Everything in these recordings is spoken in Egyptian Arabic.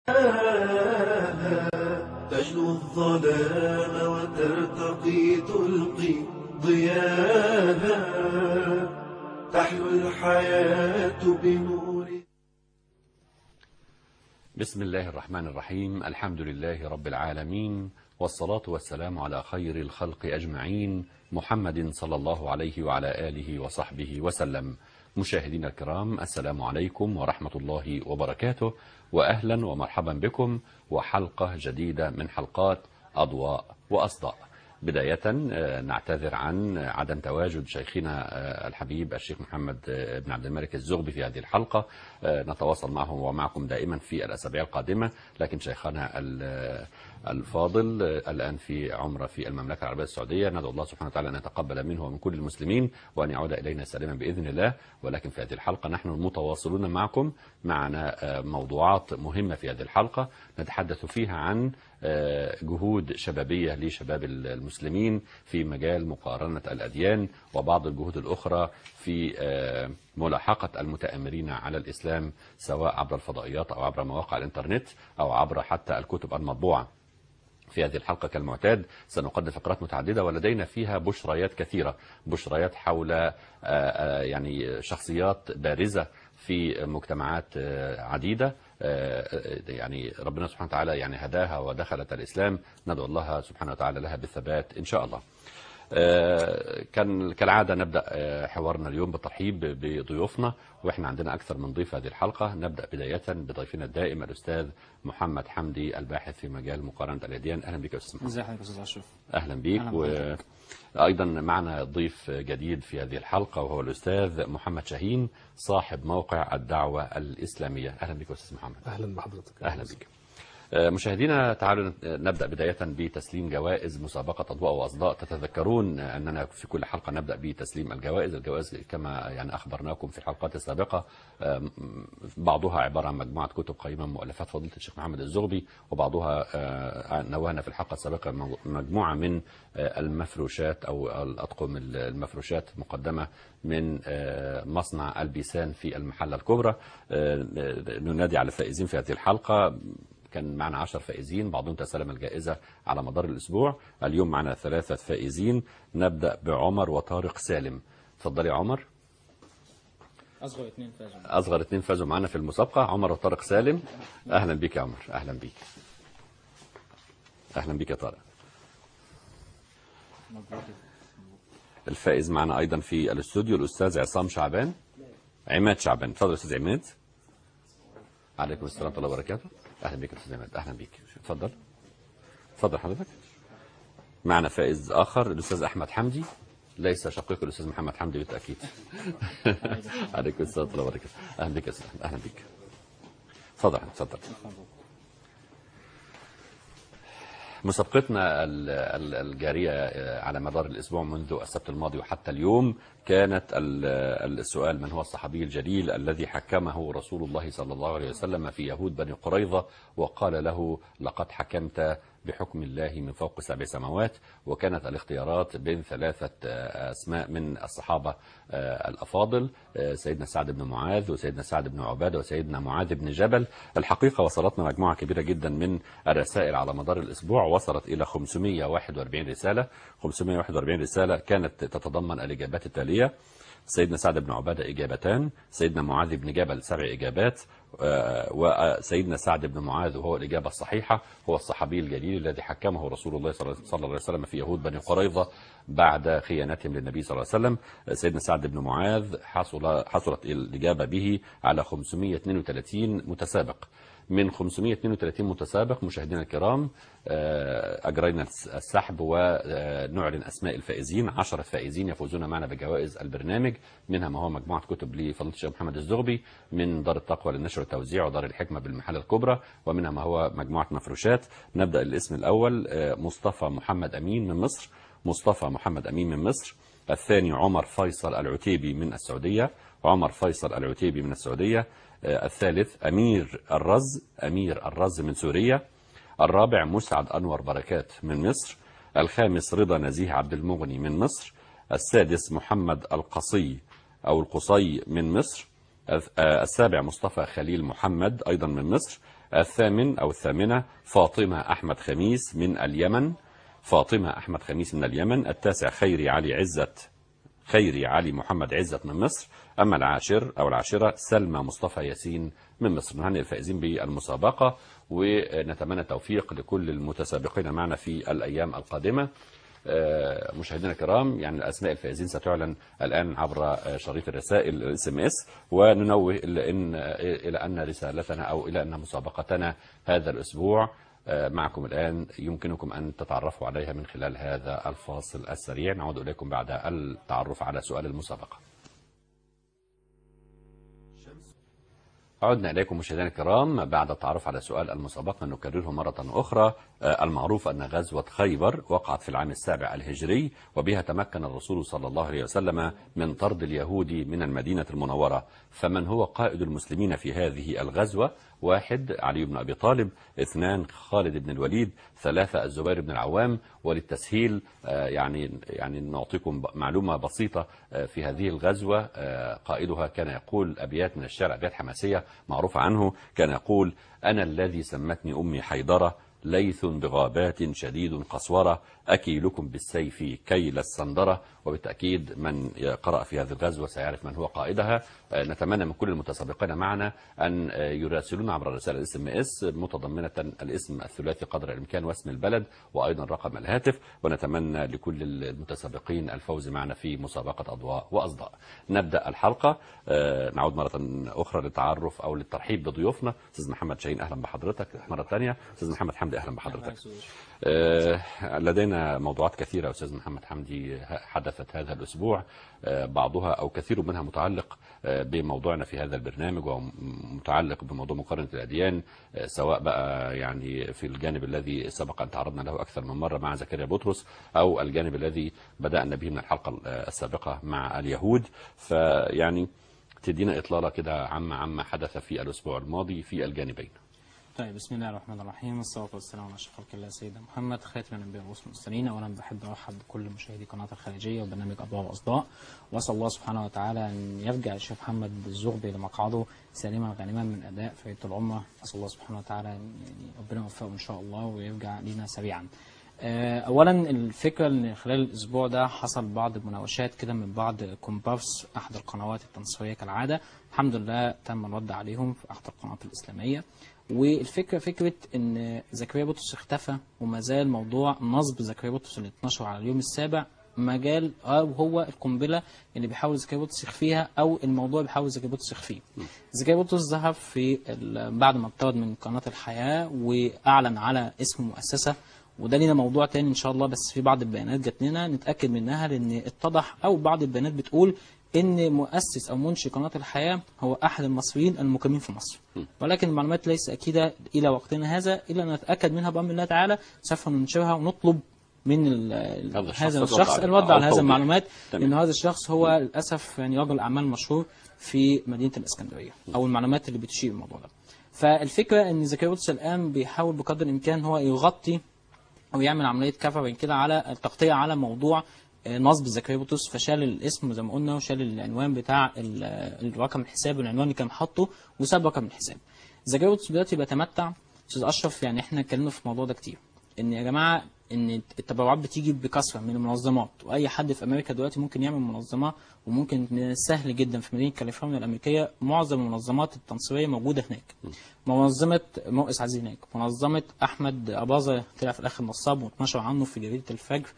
تجلو الظلام وترتقي تلقي ضياها تحلو الحياة بنور بسم الله الرحمن الرحيم الحمد لله رب العالمين والصلاة والسلام على خير الخلق أجمعين محمد صلى الله عليه وعلى آله وصحبه وسلم مشاهدينا الكرام السلام عليكم ورحمة الله وبركاته وأهلا ومرحبا بكم وحلقة جديدة من حلقات أضواء وأصداء بداية آه، نعتذر عن عدم تواجد شيخنا آه، الحبيب الشيخ محمد آه، بن عبد الملك الزغبي في هذه الحلقة آه، نتواصل معه ومعكم دائما في الأسابيع القادمة لكن شيخنا ال- الفاضل آه، الآن في عمرة في المملكة العربية السعودية ندعو الله سبحانه وتعالى أن يتقبل منه ومن كل المسلمين وأن يعود إلينا سالما بإذن الله ولكن في هذه الحلقة نحن متواصلون معكم معنا آه، موضوعات مهمة في هذه الحلقة نتحدث فيها عن آه، جهود شبابية لشباب المسلمين في مجال مقارنة الأديان وبعض الجهود الأخرى في آه، ملاحقة المتآمرين على الإسلام سواء عبر الفضائيات أو عبر مواقع الإنترنت أو عبر حتى الكتب المطبوعة في هذه الحلقة كالمعتاد سنقدم فقرات متعددة ولدينا فيها بشريات كثيرة بشريات حول آه، آه، يعني شخصيات بارزة في مجتمعات آه، عديدة آه، يعني ربنا سبحانه وتعالى يعني هداها ودخلت الإسلام ندعو الله سبحانه وتعالى لها بالثبات إن شاء الله آه، كان كالعادة نبدأ آه، حوارنا اليوم بالترحيب بضيوفنا وإحنا عندنا أكثر من ضيف هذه الحلقة نبدأ بداية بضيفنا الدائم الأستاذ محمد حمدي الباحث في مجال مقارنة الأديان أهلا بك يا أستاذ محمد ازي حضرتك يا استاذ اشرف أهلا بك أهلا وأيضا معنا ضيف جديد في هذه الحلقة وهو الأستاذ محمد شاهين صاحب موقع الدعوة الإسلامية أهلا بك يا أستاذ محمد اهلا بحضرتك أهلا بك آه، مشاهدينا تعالوا نبدأ بداية بتسليم جوائز مسابقة أضواء وأصداء تتذكرون أننا في كل حلقة نبدأ بتسليم الجوائز الجوائز كما يعني أخبرناكم في الحلقات السابقة آم، بعضها عبارة عن مجموعة كتب قيمة من مؤلفات فضيلة الشيخ محمد الزغبي وبعضها آه، نوهنا في الحلقة السابقة مجموعة من آه، المفروشات أو الأطقم المفروشات مقدمة من آه، مصنع البيسان في المحلة الكبرى آه، ننادي على الفائزين في هذه الحلقة كان معنا 10 فائزين بعضهم تسلم الجائزة على مدار الأسبوع اليوم معنا ثلاثة فائزين نبدأ بعمر وطارق سالم تفضلي يا عمر اصغر اثنين فازوا أصغر اثنين فازوا معنا في المسابقة عمر وطارق سالم أهلا بك يا عمر أهلا بك أهلا بك يا طارق مبروك الفائز معنا أيضا في الاستوديو الأستاذ عصام شعبان عماد شعبان تفضل يا أستاذ عماد عليكم السلام ورحمة الله وبركاته أهلا بك يا أستاذ عماد أهلا بك تفضل تفضل حضرتك معنا فائز آخر الأستاذ أحمد حمدي ليس شقيق الأستاذ محمد حمدي بالتأكيد عليكم السلام ورحمة الله وبركاته أهلا بك يا أستاذ أحمد. أهلا بك تفضل تفضل مبروك مسابقتنا ال- ال- الجارية على مدار الأسبوع منذ السبت الماضي وحتى اليوم كانت ال- السؤال من هو الصحابي الجليل الذي حكمه رسول الله صلى الله عليه وسلم في يهود بني قريظة وقال له لقد حكمت بحكم الله من فوق سبع سماوات وكانت الاختيارات بين ثلاثة آه، أسماء من الصحابة آه، الأفاضل آه، سيدنا سعد بن معاذ وسيدنا سعد بن عبادة وسيدنا معاذ بن جبل الحقيقة وصلتنا مجموعة كبيرة جدا من الرسائل على مدار الأسبوع وصلت إلى 541 رسالة 541 رسالة كانت تتضمن الإجابات التالية سيدنا سعد بن عبادة إجابتان سيدنا معاذ بن جبل سبع إجابات آه، وسيدنا سعد بن معاذ وهو الإجابة الصحيحة هو الصحابي الجليل الذي حكمه رسول الله صلى صلى الله عليه وسلم في يهود بني قريظة بعد خيانتهم للنبي صلى الله عليه وسلم سيدنا سعد بن معاذ حصل حصلت الإجابة به على 532 متسابق من 532 متسابق مشاهدينا الكرام آه، أجرينا السحب ونعلن أسماء الفائزين 10 فائزين يفوزون معنا بجوائز البرنامج منها ما هو مجموعة كتب لفضيلة الشيخ محمد الزغبي من دار التقوى للنشر والتوزيع ودار الحكمة بالمحلة الكبرى ومنها ما هو مجموعة مفروشات نبدأ الاسم الأول آه، مصطفى محمد أمين من مصر مصطفى محمد أمين من مصر الثاني عمر فيصل العتيبي من السعودية عمر فيصل العتيبي من السعودية آه، الثالث أمير الرز أمير الرز من سوريا الرابع مسعد أنور بركات من مصر الخامس رضا نزيه عبد المغني من مصر السادس محمد القصي أو القصي من مصر السابع مصطفى خليل محمد أيضا من مصر الثامن أو الثامنة فاطمة أحمد خميس من اليمن فاطمة أحمد خميس من اليمن التاسع خيري علي عزت خيري علي محمد عزت من مصر أما العاشر أو العاشرة سلمى مصطفى ياسين من مصر نهنئ الفائزين بالمسابقة ونتمنى التوفيق لكل المتسابقين معنا في الأيام القادمة آه، مشاهدينا الكرام يعني اسماء الفائزين ستعلن الان عبر آه، شريط الرسائل الاس ام اس وننوه الى ان آه، الى ان رسالتنا او الى ان مسابقتنا هذا الاسبوع آه، معكم الان يمكنكم ان تتعرفوا عليها من خلال هذا الفاصل السريع نعود اليكم بعد التعرف على سؤال المسابقه. عدنا إليكم مشاهدينا الكرام بعد التعرف على سؤال المسابقة نكرره مرة أخرى آه، المعروف أن غزوة خيبر وقعت في العام السابع الهجري وبها تمكن الرسول صلى الله عليه وسلم من طرد اليهود من المدينة المنورة فمن هو قائد المسلمين في هذه الغزوة واحد علي بن أبي طالب اثنان خالد بن الوليد ثلاثة الزبير بن العوام وللتسهيل آه، يعني يعني نعطيكم ب- معلومة بسيطة آه، في هذه الغزوة آه، قائدها كان يقول أبيات من الشعر أبيات حماسية معروفة عنه كان يقول أنا الذي سمتني أمي حيدرة ليث بغابات شديد قسورة أكيلكم بالسيف كيل السندرة وبالتأكيد من قرأ في هذه الغزوة سيعرف من هو قائدها آه، نتمنى من كل المتسابقين معنا أن آه، يراسلونا عبر رسالة اس ام اس متضمنة الاسم الثلاثي قدر الإمكان واسم البلد وأيضا رقم الهاتف ونتمنى لكل المتسابقين الفوز معنا في مسابقة أضواء وأصداء نبدأ الحلقة آه، نعود مرة أخرى للتعرف أو للترحيب بضيوفنا أستاذ محمد شاهين أهلا بحضرتك مرة ثانية أستاذ محمد حمدي أهلا بحضرتك آه، لدينا موضوعات كثيرة أستاذ محمد حمدي حدثت هذا الأسبوع آه، بعضها أو كثير منها متعلق آه، بموضوعنا في هذا البرنامج ومتعلق بموضوع مقارنة الأديان آه، سواء بقى يعني في الجانب الذي سبق أن تعرضنا له أكثر من مرة مع زكريا بطرس أو الجانب الذي بدأنا به من الحلقة آه، السابقة مع اليهود فيعني تدينا إطلالة كده عما عما حدث في الأسبوع الماضي في الجانبين طيب بسم الله الرحمن الرحيم والصلاة والسلام على أشرف خلق الله سيدنا محمد خاتم الأنبياء والرسل المرسلين أولا بحب أرحب بكل مشاهدي قناة الخارجية وبرنامج أضواء وأصداء وأسأل الله سبحانه وتعالى أن يرجع الشيخ محمد الزغبي لمقعده سالما غانما من أداء فريق الأمة أسأل الله سبحانه وتعالى أن يعني ربنا يوفقه إن شاء الله ويرجع لنا سريعا آه، اولا الفكره ان خلال الاسبوع ده حصل بعض المناوشات كده من بعض كومبارس احد القنوات التنصيريه كالعاده الحمد لله تم الرد عليهم في احد القنوات الاسلاميه والفكره فكره ان زكريا بطرس اختفى وما زال موضوع نصب زكريا بطرس اللي اتنشر على اليوم السابع مجال او هو القنبله اللي بيحاول زكريا بطرس يخفيها او الموضوع بيحاول زكريا بطرس يخفيه. زكريا بطرس ظهر في ال- بعد ما اتطرد من قناه الحياه واعلن على اسم مؤسسه وده لينا موضوع تاني ان شاء الله بس في بعض البيانات جات لنا نتاكد منها لان اتضح او بعض البيانات بتقول ان مؤسس او منشئ قناه الحياه هو احد المصريين المقيمين في مصر ولكن المعلومات ليس اكيده الى وقتنا هذا الا ان نتاكد منها بامر الله تعالى سوف ننشرها ونطلب من ال- ال- هذا الشخص هذا الرد الشخص على- الرد أو على هذه التوضيح. المعلومات تمام. لان هذا الشخص هو للاسف يعني رجل اعمال مشهور في مدينه الاسكندريه او المعلومات اللي بتشير الموضوع ده فالفكره ان زكريا بطرس الان بيحاول بقدر الامكان هو يغطي او يعمل عمليه كفر كده على التغطيه على موضوع آه، نصب زكريا بطرس فشال الاسم زي ما قلنا وشال العنوان بتاع ال- الرقم الحساب والعنوان اللي كان حاطه وساب رقم الحساب زكريا بطرس دلوقتي بيتمتع استاذ اشرف يعني احنا اتكلمنا في الموضوع ده كتير ان يا جماعه ان التبرعات بتيجي بكثره من المنظمات واي حد في امريكا دلوقتي ممكن يعمل منظمه وممكن سهل جدا في مدينه كاليفورنيا الامريكيه معظم المنظمات التنصيريه موجوده هناك منظمه مؤس عزيز هناك منظمه احمد اباظه طلع في الاخر نصاب واتنشر عنه في جريده الفجر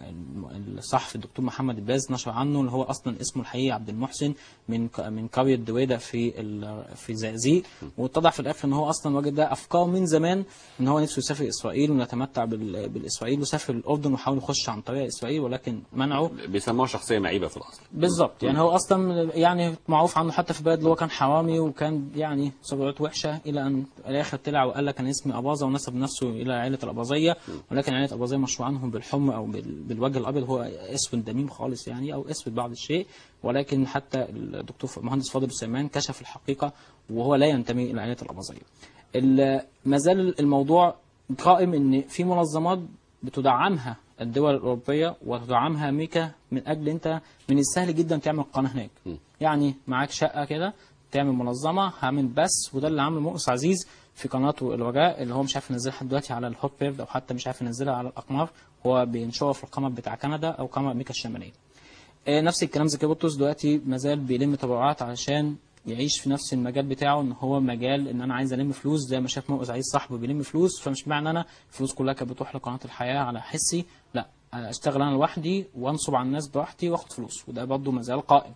الصحفي الدكتور محمد الباز نشر عنه اللي هو اصلا اسمه الحقيقي عبد المحسن من ق- من قريه دويده في ال- في زقازيق واتضح في الاخر ان هو اصلا وجد ده افكار من زمان ان هو نفسه يسافر اسرائيل ونتمتع بال- بالاسرائيل وسافر الاردن وحاول يخش عن طريق اسرائيل ولكن منعه بيسموها شخصية معيبة في الأصل بالظبط يعني هو اصلا يعني معروف عنه حتى في البلد اللي هو كان حرامي وكان يعني سمعته وحشه الى ان الاخر طلع وقال لك انا اسمي اباظه ونسب نفسه الى عائله الاباظيه ولكن عائله الاباظيه مشهور عنهم بالحمى او بال- بالوجه الابيض هو اسود دميم خالص يعني او اسود بعض الشيء ولكن حتى الدكتور مهندس فاضل سليمان كشف الحقيقه وهو لا ينتمي الى عائله الاباظيه. ال- ما زال الموضوع قائم ان في منظمات بتدعمها الدول الاوروبيه وتدعمها امريكا من اجل انت من السهل جدا تعمل قناه هناك يعني معاك شقه كده تعمل منظمه هعمل بس وده اللي عامله مؤنس عزيز في قناته الوجاء اللي هو مش عارف ينزلها لحد دلوقتي على الهوت بيرد او حتى مش عارف ينزلها على الاقمار هو بينشرها في القمر بتاع كندا او قمر امريكا الشماليه آه، نفس الكلام زي بطرس دلوقتي مازال بيلم تبرعات علشان يعيش في نفس المجال بتاعه ان هو مجال ان انا عايز الم فلوس زي ما شاف مؤذ عزيز صاحبه بيلم فلوس فمش معنى انا الفلوس كلها كانت بتروح لقناه الحياه على حسي لا أنا اشتغل انا لوحدي وانصب على الناس براحتي واخد فلوس وده برضه مازال قائم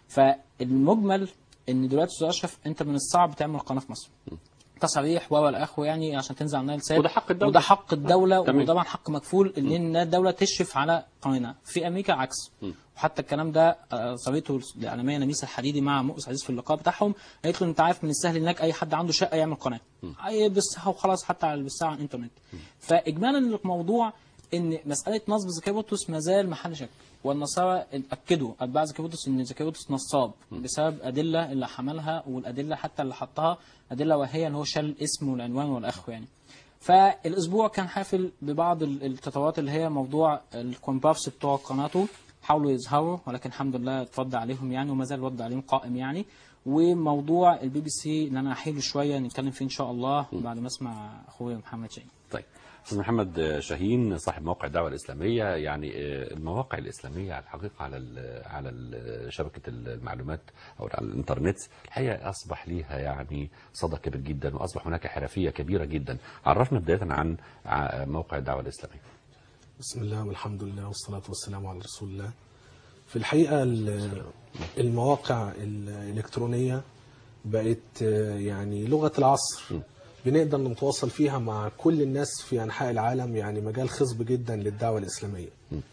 فالمجمل ان دلوقتي استاذ اشرف انت من الصعب تعمل قناه في مصر تصاريح و الاخو يعني عشان تنزل على النايل سات وده حق الدولة. وده حق الدوله تمام. وطبعا حق مكفول ان الدوله تشرف على قناه في امريكا عكس وحتى الكلام ده آه، صديقته الاعلاميه نميسه الحديدي مع مؤس عزيز في اللقاء بتاعهم قالت له انت عارف من السهل هناك اي حد عنده شقه يعمل قناه يبثها وخلاص حتى على يبثها على الانترنت فاجمالا الموضوع ان مساله نصب زكريبوتوس ما زال محل شك والنصارى اكدوا اتباع زكريبوتوس ان زكريبوتوس نصاب بسبب ادله اللي حملها والادله حتى اللي حطها ادله وهي ان هو شال الاسم والعنوان والاخو يعني فالاسبوع كان حافل ببعض ال- التطورات اللي هي موضوع الكومبارس بتوع قناته حاولوا يظهروا ولكن الحمد لله اتفضى عليهم يعني وما زال الوضع عليهم قائم يعني وموضوع البي بي سي اللي انا هحيله شويه نتكلم فيه ان شاء الله بعد ما اسمع اخويا محمد شاهين طيب استاذ محمد شاهين صاحب موقع الدعوه الاسلاميه يعني آه، المواقع الاسلاميه على الحقيقه على ال على ال شبكه المعلومات او على الانترنت الحقيقه اصبح ليها يعني صدى كبير جدا واصبح هناك حرفيه كبيره جدا عرفنا بدايه عن ع- موقع الدعوه الاسلاميه بسم الله والحمد لله والصلاة والسلام على رسول الله في الحقيقة ال- المواقع الإلكترونية بقت آه، يعني لغة العصر بنقدر نتواصل فيها مع كل الناس في أنحاء العالم يعني مجال خصب جدا للدعوة الإسلامية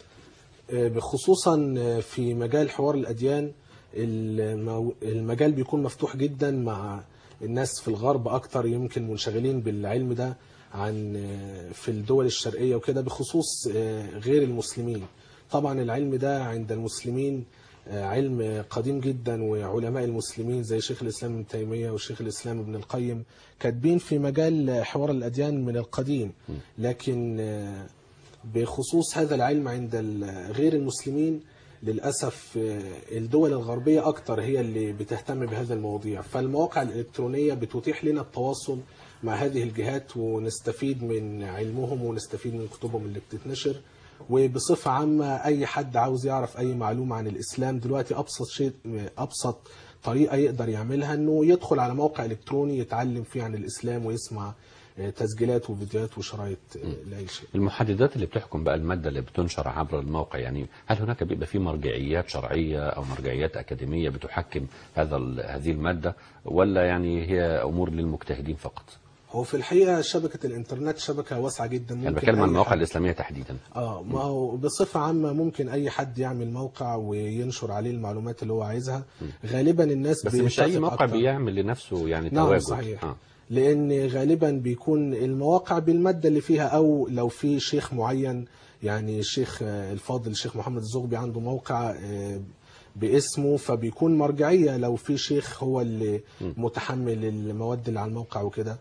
آه، بخصوصا آه، في مجال حوار الأديان المو- المجال بيكون مفتوح جدا مع الناس في الغرب أكتر يمكن منشغلين بالعلم ده عن آه، في الدول الشرقية وكده بخصوص آه، غير المسلمين طبعا العلم ده عند المسلمين آه، علم قديم جدا وعلماء المسلمين زي شيخ الإسلام ابن تيمية وشيخ الإسلام ابن القيم كاتبين في مجال حوار الأديان من القديم لكن آه، بخصوص هذا العلم عند ال- غير المسلمين للأسف آه، الدول الغربية أكتر هي اللي بتهتم بهذا المواضيع فالمواقع الإلكترونية بتتيح لنا التواصل مع هذه الجهات ونستفيد من علمهم ونستفيد من كتبهم اللي بتتنشر وبصفة عامة أي حد عاوز يعرف أي معلومة عن الإسلام دلوقتي أبسط شيء أبسط طريقة يقدر يعملها إنه يدخل على موقع إلكتروني يتعلم فيه عن الإسلام ويسمع آه، تسجيلات وفيديوهات وشرايط آه، لأي شيء المحددات اللي بتحكم بقى الماده اللي بتنشر عبر الموقع يعني هل هناك بيبقى في مرجعيات شرعيه او مرجعيات اكاديميه بتحكم هذا ال- هذه الماده ولا يعني هي امور للمجتهدين فقط؟ هو في الحقيقة شبكة الإنترنت شبكة واسعة جدا يعني ممكن بتكلم عن أي المواقع حد- الاسلاميه تحديدا اه ما هو بصفة عامة ممكن أي حد يعمل موقع وينشر عليه المعلومات اللي هو عايزها غالبا الناس بس مش اي بيتفق موقع أكتر. بيعمل لنفسه يعني نعم تواجد صحيح آه. لأن غالبا بيكون المواقع بالمادة اللي فيها أو لو في شيخ معين يعني الشيخ آه، الفاضل الشيخ محمد الزغبي عنده موقع آه، باسمه فبيكون مرجعية لو في شيخ هو اللي متحمل المواد اللي على الموقع وكده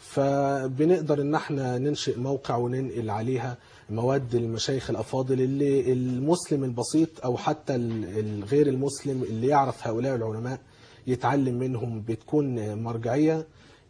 فبنقدر ان احنا ننشئ موقع وننقل عليها مواد المشايخ الافاضل اللي المسلم البسيط او حتى ال- الغير المسلم اللي يعرف هؤلاء العلماء يتعلم منهم بتكون مرجعيه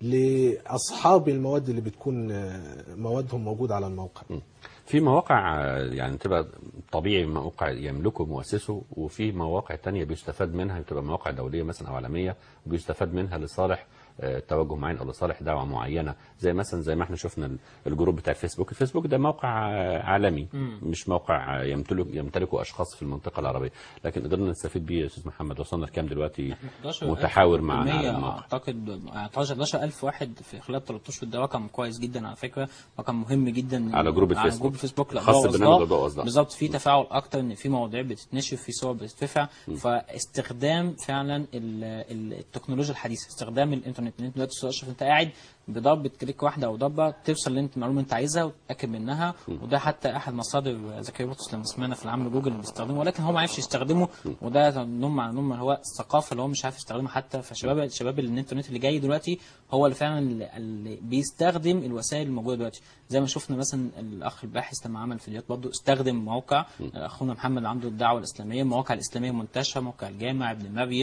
لاصحاب المواد اللي بتكون موادهم موجوده على الموقع. في مواقع آه، يعني تبقى طبيعي موقع يملكه مؤسسه وفي مواقع تانية بيستفاد منها بتبقى مواقع دولية مثلا أو عالمية وبيستفاد منها لصالح آه، توجه معين أو لصالح دعوة معينة زي مثلا زي ما احنا شفنا ال- الجروب بتاع الفيسبوك الفيسبوك ده موقع آه، عالمي مش موقع آه، يمتلك يمتلكه أشخاص في المنطقة العربية لكن قدرنا نستفيد بيه يا أستاذ محمد وصلنا لكام دلوقتي 11,000 متحاور مع بالمية على الموقع اعتقد 11000 واحد في خلال 13 ده رقم كويس جدا على فكره رقم مهم جدا على جروب على الفيسبوك. جروب الفيسبوك لا خاص ضوء ببرنامج وأصداء. ضوء وأصداء. بالظبط في تفاعل اكتر ان في مواضيع بتتنشر في صور بتترفع فاستخدام فعلا ال- ال- التكنولوجيا الحديثه استخدام الانترنت إن انت دلوقتي أستاذ اشرف انت قاعد بضربه كليك واحده او ضربه توصل اللي انت المعلومه انت عايزها وتتاكد منها وده حتى احد مصادر ذكي بطرس لما سمعنا في العام جوجل اللي بيستخدمه ولكن هو ما عرفش يستخدمه وده نوم على نوم هو الثقافه اللي هو مش عارف يستخدمها حتى فشباب شباب الانترنت اللي جاي دلوقتي هو اللي فعلا اللي- اللي بيستخدم الوسائل الموجوده دلوقتي زي ما شفنا مثلا الاخ الباحث لما عمل فيديوهات برضه استخدم موقع اخونا محمد عنده الدعوه الاسلاميه المواقع الاسلاميه منتشره موقع الجامع ابن مريم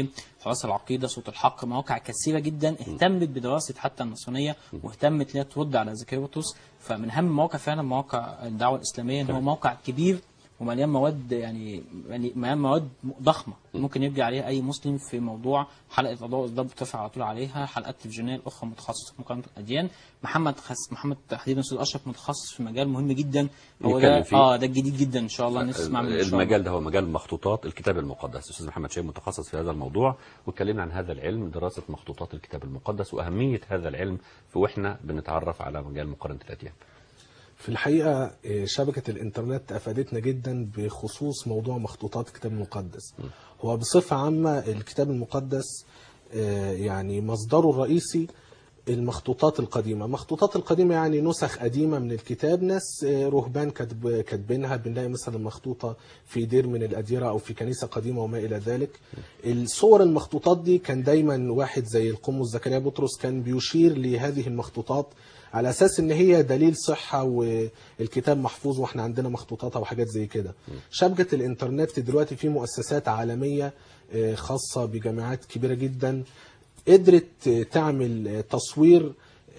فواصل العقيده صوت الحق مواقع كثيره جدا اهتمت بدراسه حتى النصرانيه واهتمت لها ترد على زكريوتوس فمن اهم المواقع فعلا مواقع الدعوه الاسلاميه ان هو موقع كبير ومليان مواد يعني يعني مليان مواد ضخمه ممكن يرجع عليها اي مسلم في موضوع حلقه اضواء الضب بترفع على طول عليها حلقات تلفزيونيه الاخرى متخصصه في مقارنه الاديان محمد خس محمد تحديدا استاذ اشرف متخصص في مجال مهم جدا هو نتكلم ده فيه. اه ده الجديد جدا ان شاء الله نسمع منه ان شاء الله المجال ده هو مجال مخطوطات الكتاب المقدس الاستاذ محمد شاهين متخصص في هذا الموضوع واتكلمنا عن هذا العلم دراسه مخطوطات الكتاب المقدس واهميه هذا العلم في واحنا بنتعرف على مجال مقارنه الاديان في الحقيقة آه، شبكة الإنترنت أفادتنا جدا بخصوص موضوع مخطوطات الكتاب المقدس هو بصفة عامة الكتاب المقدس آه، يعني مصدره الرئيسي المخطوطات القديمة مخطوطات القديمة يعني نسخ قديمة من الكتاب ناس آه، رهبان كاتب كاتبينها بنلاقي مثلا مخطوطة في دير من الأديرة أو في كنيسة قديمة وما إلى ذلك الصور المخطوطات دي كان دايما واحد زي القمص زكريا بطرس كان بيشير لهذه المخطوطات على اساس ان هي دليل صحه والكتاب محفوظ واحنا عندنا مخطوطات او حاجات زي كده شبكه الانترنت دلوقتي في مؤسسات عالميه آه، خاصه بجامعات كبيره جدا قدرت آه، تعمل آه، تصوير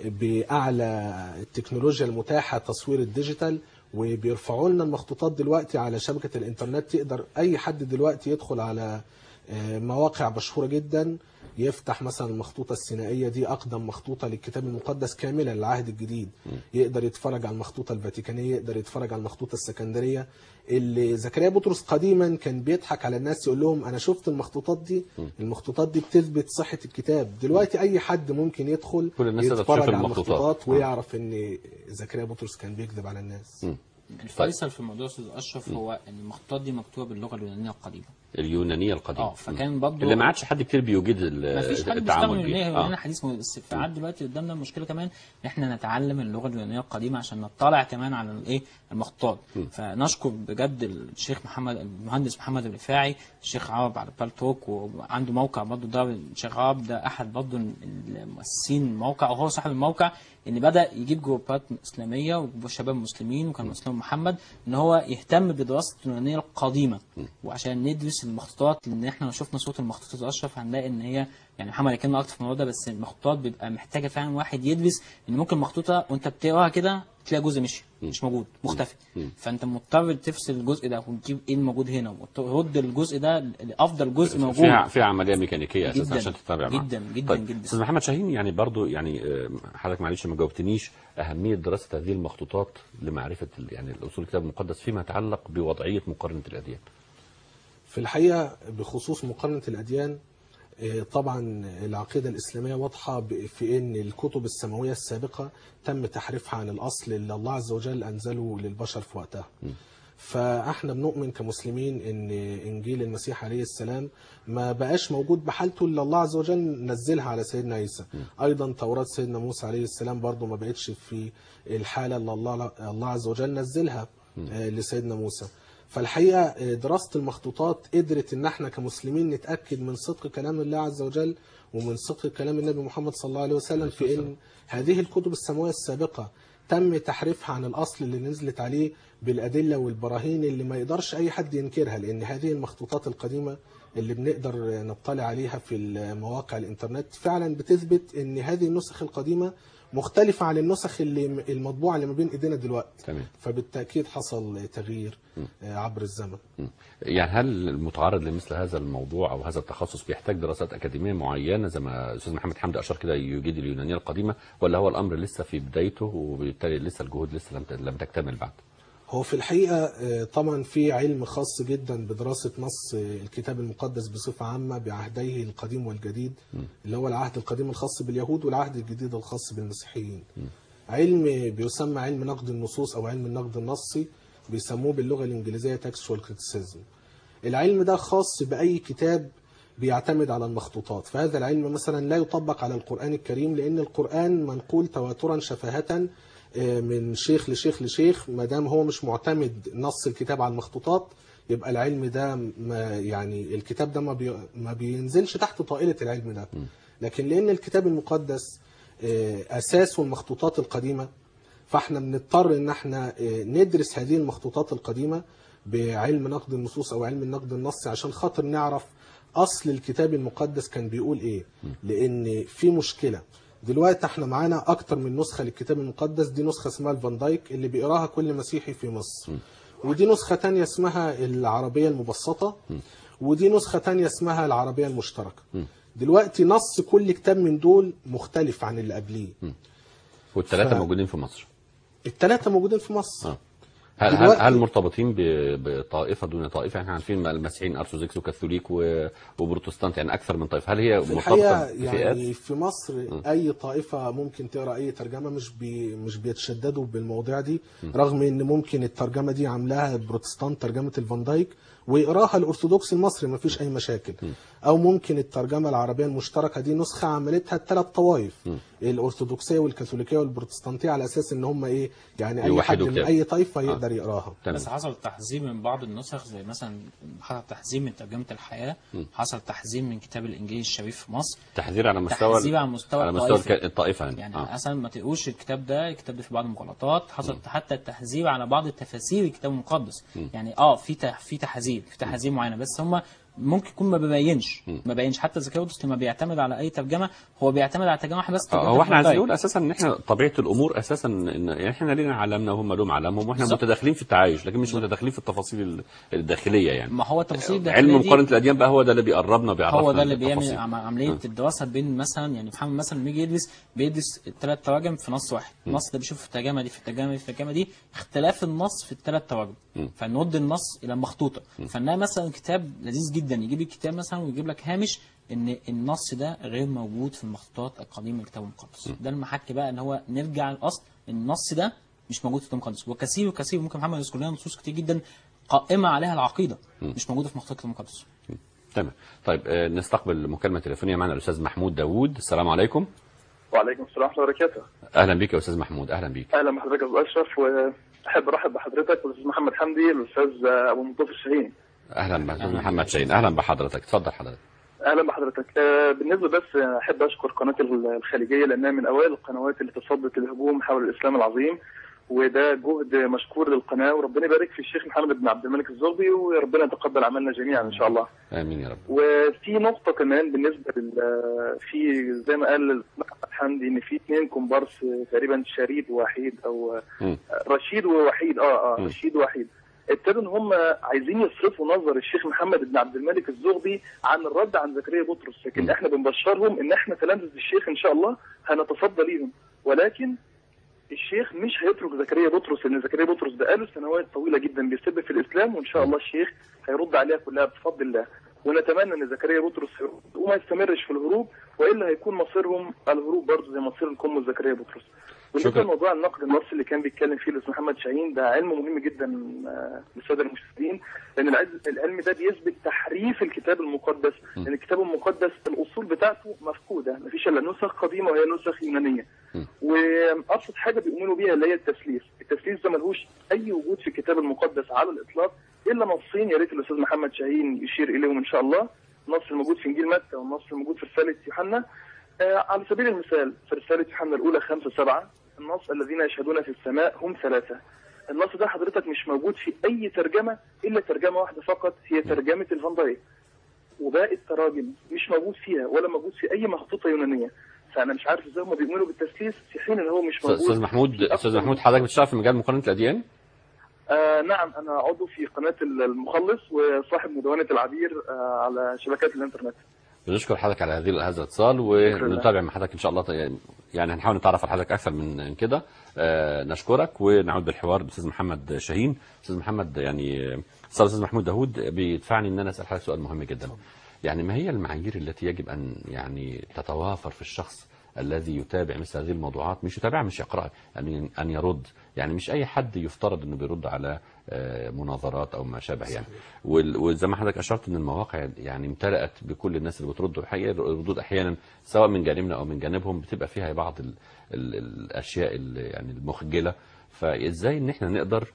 باعلى التكنولوجيا المتاحه تصوير الديجيتال وبيرفعوا لنا المخطوطات دلوقتي على شبكه الانترنت يقدر اي حد دلوقتي يدخل على آه، مواقع مشهوره جدا يفتح مثلا المخطوطة السينائية دي أقدم مخطوطة للكتاب المقدس كاملة للعهد الجديد يقدر يتفرج على المخطوطة الفاتيكانية يقدر يتفرج على المخطوطة السكندرية اللي زكريا بطرس قديما كان بيضحك على الناس يقول لهم أنا شفت المخطوطات دي المخطوطات دي بتثبت صحة الكتاب دلوقتي أي حد ممكن يدخل كل الناس تقدر يتفرج تشوف على المخطوطات. المخطوطات ويعرف إن زكريا بطرس كان بيكذب على الناس الفيصل في الموضوع استاذ اشرف هو ان المخطوطات دي مكتوبه باللغه اليونانيه القديمه اليونانيه القديمه اه فكان برضه اللي ما عادش حد كتير بيوجد ال- ما فيش حد بيستخدم التعامل اليونانيه بيها اليونانيه آه. حديث بس فعاد دلوقتي قدامنا المشكله كمان ان احنا نتعلم اللغه اليونانيه القديمه عشان نطلع كمان على الايه المخطوطات فنشكر بجد الشيخ محمد المهندس محمد الرفاعي الشيخ عرب على بالتوك وعنده موقع برضه ده الشيخ عرب ده احد برضه المؤسسين الموقع وهو صاحب الموقع ان بدا يجيب جروبات اسلاميه وشباب مسلمين وكان مسلم محمد ان هو يهتم بدراسه اليونانيه القديمه وعشان ندرس المخطوطات لان احنا لو شفنا صوت المخطوطات اشرف هنلاقي ان هي يعني محمد يتكلم اكتر في الموضوع ده بس المخطوطات بيبقى محتاجه فعلا واحد يدرس ان ممكن مخطوطه وانت بتقراها كده تلاقي جزء مشي مش موجود مختفي فانت مضطر تفصل الجزء ده وتجيب ايه الموجود هنا وترد الجزء ده لافضل جزء موجود فيها فيها عمليه ميكانيكيه اساسا جداً، عشان تتابع معاها. جداً، جداً، طيب. جداً. استاذ محمد شاهين يعني برضو يعني آه، حضرتك معلش ما جاوبتنيش اهميه دراسه هذه المخطوطات لمعرفه ال- يعني الاصول الكتاب المقدس فيما يتعلق بوضعيه مقارنه الاديان في الحقيقة بخصوص مقارنة الأديان آه، طبعا العقيدة الإسلامية واضحة ب- في أن الكتب السماوية السابقة تم تحريفها عن الأصل اللي الله عز وجل أنزله للبشر في وقتها فاحنا بنؤمن كمسلمين ان انجيل المسيح عليه السلام ما بقاش موجود بحالته الا الله عز وجل نزلها على سيدنا عيسى ايضا توراة سيدنا موسى عليه السلام برضو ما بقتش في الحالة اللي الله الله عز وجل نزلها آه، لسيدنا موسى فالحقيقة آه، دراسة المخطوطات قدرت ان احنا كمسلمين نتأكد من صدق كلام الله عز وجل ومن صدق كلام النبي محمد صلى الله عليه وسلم في ان هذه الكتب السماوية السابقة تم تحريفها عن الاصل اللي نزلت عليه بالادله والبراهين اللي ما يقدرش اي حد ينكرها لان هذه المخطوطات القديمه اللي بنقدر نطلع عليها في مواقع الانترنت فعلا بتثبت ان هذه النسخ القديمه مختلفه عن النسخ اللي المطبوعه اللي ما بين ايدينا دلوقتي تمام فبالتاكيد حصل تغيير عبر الزمن مم. يعني هل المتعرض لمثل هذا الموضوع او هذا التخصص بيحتاج دراسات اكاديميه معينه زي ما الاستاذ محمد حمدي اشار كده يجيد اليونانيه القديمه ولا هو الامر لسه في بدايته وبالتالي لسه الجهود لسه لم لم تكتمل بعد؟ هو في الحقيقة آه، طبعا في علم خاص جدا بدراسة نص آه، الكتاب المقدس بصفة عامة بعهديه القديم والجديد اللي هو العهد القديم الخاص باليهود والعهد الجديد الخاص بالمسيحيين علم بيسمى علم نقد النصوص أو علم النقد النصي بيسموه باللغة الإنجليزية textual criticism العلم ده خاص بأي كتاب بيعتمد على المخطوطات فهذا العلم مثلا لا يطبق على القرآن الكريم لأن القرآن منقول تواترا شفاهة آه، من شيخ لشيخ لشيخ ما دام هو مش معتمد نص الكتاب على المخطوطات يبقى العلم ده ما يعني الكتاب ده ما, بي ما بينزلش تحت طائلة العلم ده لكن لأن الكتاب المقدس آه، أساسه المخطوطات القديمة فاحنا بنضطر ان احنا آه، ندرس هذه المخطوطات القديمة بعلم نقد النصوص او علم النقد النصي عشان خاطر نعرف اصل الكتاب المقدس كان بيقول ايه لان في مشكله دلوقتي احنا معانا اكتر من نسخه للكتاب المقدس دي نسخه اسمها الفان دايك اللي بيقراها كل مسيحي في مصر ودي نسخه تانية اسمها العربيه المبسطه ودي نسخه تانية اسمها العربيه المشتركه دلوقتي نص كل كتاب من دول مختلف عن اللي قبليه والثلاثه ف- موجودين في مصر الثلاثه موجودين في مصر آه. هل هل, دلوقتي- هل مرتبطين ب- بطائفه دون طائفه احنا عارفين المسيحيين ارثوذكس وكاثوليك و- وبروتستانت يعني اكثر من طائفه هل هي في مرتبطه الحقيقه بفئات يعني في مصر اي طائفه ممكن تقرا اي ترجمه مش بي مش بيتشددوا بالمواضيع دي رغم ان ممكن الترجمه دي عاملاها بروتستانت ترجمه الفان دايك ويقراها الارثوذكس المصري ما فيش اي مشاكل او ممكن الترجمه العربيه المشتركه دي نسخه عملتها الثلاث طوائف الارثوذكسيه والكاثوليكيه والبروتستانتيه على اساس ان هم ايه يعني اي حد يوحدوا من كتاب. اي طائفه يقدر يقراها تمام بس حصل تحذير من بعض النسخ زي مثلا حصل تحذير من ترجمة الحياة حصل تحذير من كتاب الإنجيل الشريف في مصر تحذير على مستوى تحذير على مستوى على مستوى الطائفة. الك- الطائفه يعني, يعني آه. مثلا ما تقروش الكتاب ده الكتاب ده في بعض المغالطات حصل حتى التحذير على بعض التفاسير الكتاب المقدس يعني اه في تح- في تحذير في تحذير معينه بس هم ممكن يكون ما بيبينش ما بيبينش حتى زكاوتس لما بيعتمد على اي ترجمه هو بيعتمد على ترجمه واحده بس آه، ترجمة هو احنا عايزين الفان نقول اساسا ان احنا طبيعه الامور اساسا ان يعني احنا لينا عالمنا وهم لهم عالمهم واحنا بالظبط. متداخلين في التعايش لكن مش متداخلين في التفاصيل ال- الداخليه يعني ما هو التفاصيل علم الداخلية دي مقارنه الاديان بقى هو ده اللي بيقربنا بيعرفنا هو ده اللي بيعمل التفاصيل. عم- عمليه الدراسه بين مثلا يعني محمد مثلا لما يجي يدرس بيدرس الثلاث تراجم في نص واحد النص ده بيشوف الترجمه دي في الترجمه دي في الترجمه دي اختلاف النص في الثلاث تراجم فنرد النص الى مخطوطه فانها مثلا كتاب لذيذ جدا يجيب الكتاب مثلا ويجيب لك هامش ان النص ده غير موجود في المخطوطات القديمه من الكتاب المقدس ده المحك بقى ان هو نرجع الاصل النص ده مش موجود في الكتاب المقدس وكثير وكثير ممكن محمد يذكر لنا نصوص كتير جدا قائمه عليها العقيده مش موجوده في مخطوطات الكتاب المقدس تمام طيب آه، نستقبل مكالمه تليفونيه معنا الاستاذ محمود داوود السلام عليكم وعليكم السلام ورحمه الله وبركاته اهلا بك يا استاذ محمود اهلا بك اهلا بحضرتك يا استاذ اشرف واحب ارحب بحضرتك والاستاذ محمد حمدي الاستاذ ابو منطوف الشاهين اهلا باستاذ محمد شاهين اهلا بحضرتك اتفضل حضرتك اهلا بحضرتك آه، بالنسبه بس آه، احب اشكر قناه الخليجيه لانها من اوائل القنوات اللي تصدت الهجوم حول الاسلام العظيم وده جهد مشكور للقناه وربنا يبارك في الشيخ محمد بن عبد الملك الزغبي وربنا يتقبل عملنا جميعا ان شاء الله امين يا رب وفي نقطة كمان بالنسبة لل في زي ما قال محمد حمدي ان في اثنين كومبارس تقريبا شريد ووحيد او مم. رشيد ووحيد اه اه مم. رشيد ووحيد ابتدوا ان هم عايزين يصرفوا نظر الشيخ محمد بن عبد الملك الزغبي عن الرد عن زكريا بطرس لكن مم. احنا بنبشرهم ان احنا تلامذة الشيخ ان شاء الله هنتصدى ليهم ولكن الشيخ مش هيترك زكريا بطرس لان زكريا بطرس بقاله سنوات طويله جدا بيسب في الاسلام وان شاء الله الشيخ هيرد عليها كلها بفضل الله ونتمنى ان زكريا بطرس يرد وما يستمرش في الهروب والا هيكون مصيرهم الهروب برضه زي مصير القم زكريا بطرس بالنسبه شكرا. لموضوع النقد النصي اللي كان بيتكلم فيه الاستاذ محمد شاهين ده علم مهم جدا آه، للساده المشاهدين لان العلم- العلم ده بيثبت تحريف الكتاب المقدس لان الكتاب المقدس الاصول بتاعته مفقوده مفيش الا نسخ قديمه وهي نسخ يونانيه وابسط حاجه بيؤمنوا بيها اللي هي التثليث التثليث ده ملهوش اي وجود في الكتاب المقدس على الاطلاق الا نصين يا ريت الاستاذ محمد شاهين يشير اليهم ان شاء الله النص الموجود في انجيل متى والنص الموجود في رساله يوحنا آه على سبيل المثال في رساله يوحنا الاولى خمسة سبعة النص الذين يشهدون في السماء هم ثلاثه النص ده حضرتك مش موجود في اي ترجمه الا ترجمه واحده فقط هي ترجمه الفان دايك وباقي التراجم مش موجود فيها ولا موجود في اي مخطوطه يونانيه فانا مش عارف ازاي هم بيؤمنوا بالتثليث في حين ان هو مش موجود استاذ محمود في استاذ أكثر محمود حضرتك بتشتغل في مجال مقارنه الاديان آه نعم انا عضو في قناه المخلص وصاحب مدونه العبير آه على شبكات الانترنت بنشكر حضرتك على هذه هذا الاتصال ونتابع مع حضرتك ان شاء الله يعني هنحاول نتعرف على حضرتك اكثر من كده آه، نشكرك ونعود بالحوار بالاستاذ محمد شاهين استاذ محمد يعني آه، الاستاذ محمود داوود بيدفعني ان انا اسال حضرتك سؤال مهم جدا يعني ما هي المعايير التي يجب ان يعني تتوافر في الشخص الذي يتابع مثل هذه الموضوعات مش يتابعها مش يقراها يعني ان يرد يعني مش اي حد يفترض انه بيرد على آه، مناظرات او ما شابه يعني وال- وزي ما حضرتك اشرت ان المواقع يعني امتلأت بكل الناس اللي بترد الحقيقه الردود احيانا سواء من جانبنا او من جانبهم بتبقى فيها بعض ال ال الاشياء ال- يعني المخجله فازاي ان احنا نقدر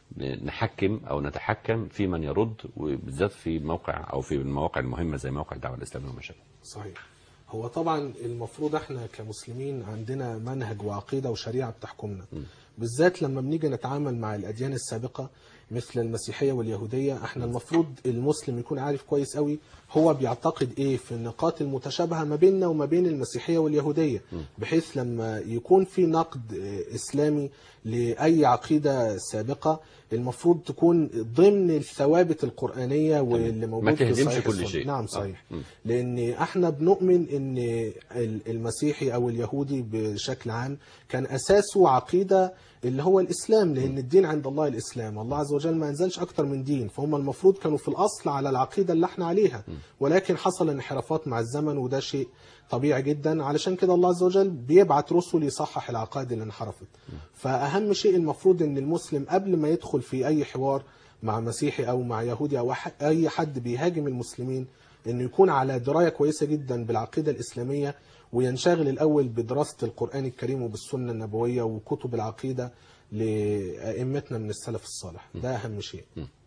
نحكم او نتحكم في من يرد وبالذات في موقع او في المواقع المهمه زي موقع الدعوه الاسلاميه وما شابه صحيح هو طبعا المفروض احنا كمسلمين عندنا منهج وعقيده وشريعه بتحكمنا بالذات لما بنيجي نتعامل مع الاديان السابقه مثل المسيحيه واليهوديه احنا المفروض المسلم يكون عارف كويس قوي هو بيعتقد ايه في النقاط المتشابهه ما بيننا وما بين المسيحيه واليهوديه بحيث لما يكون في نقد آه، اسلامي لاي عقيده سابقه المفروض تكون ضمن الثوابت القرانيه واللي موجود ما في تهدمش صحيح كل السنة. شيء. نعم آه. صحيح مم. لان احنا بنؤمن ان ال- المسيحي او اليهودي بشكل عام كان اساسه عقيده اللي هو الاسلام لان الدين عند الله الاسلام الله عز وجل ما انزلش اكتر من دين فهم المفروض كانوا في الاصل على العقيده اللي احنا عليها ولكن حصل انحرافات مع الزمن وده شيء طبيعي جدا علشان كده الله عز وجل بيبعت رسل يصحح العقائد اللي انحرفت فاهم شيء المفروض ان المسلم قبل ما يدخل في اي حوار مع مسيحي او مع يهودي او ح- اي حد بيهاجم المسلمين انه يكون على درايه كويسه جدا بالعقيده الاسلاميه وينشغل الاول بدراسه القران الكريم وبالسنه النبويه وكتب العقيده لائمتنا من السلف الصالح ده اهم شيء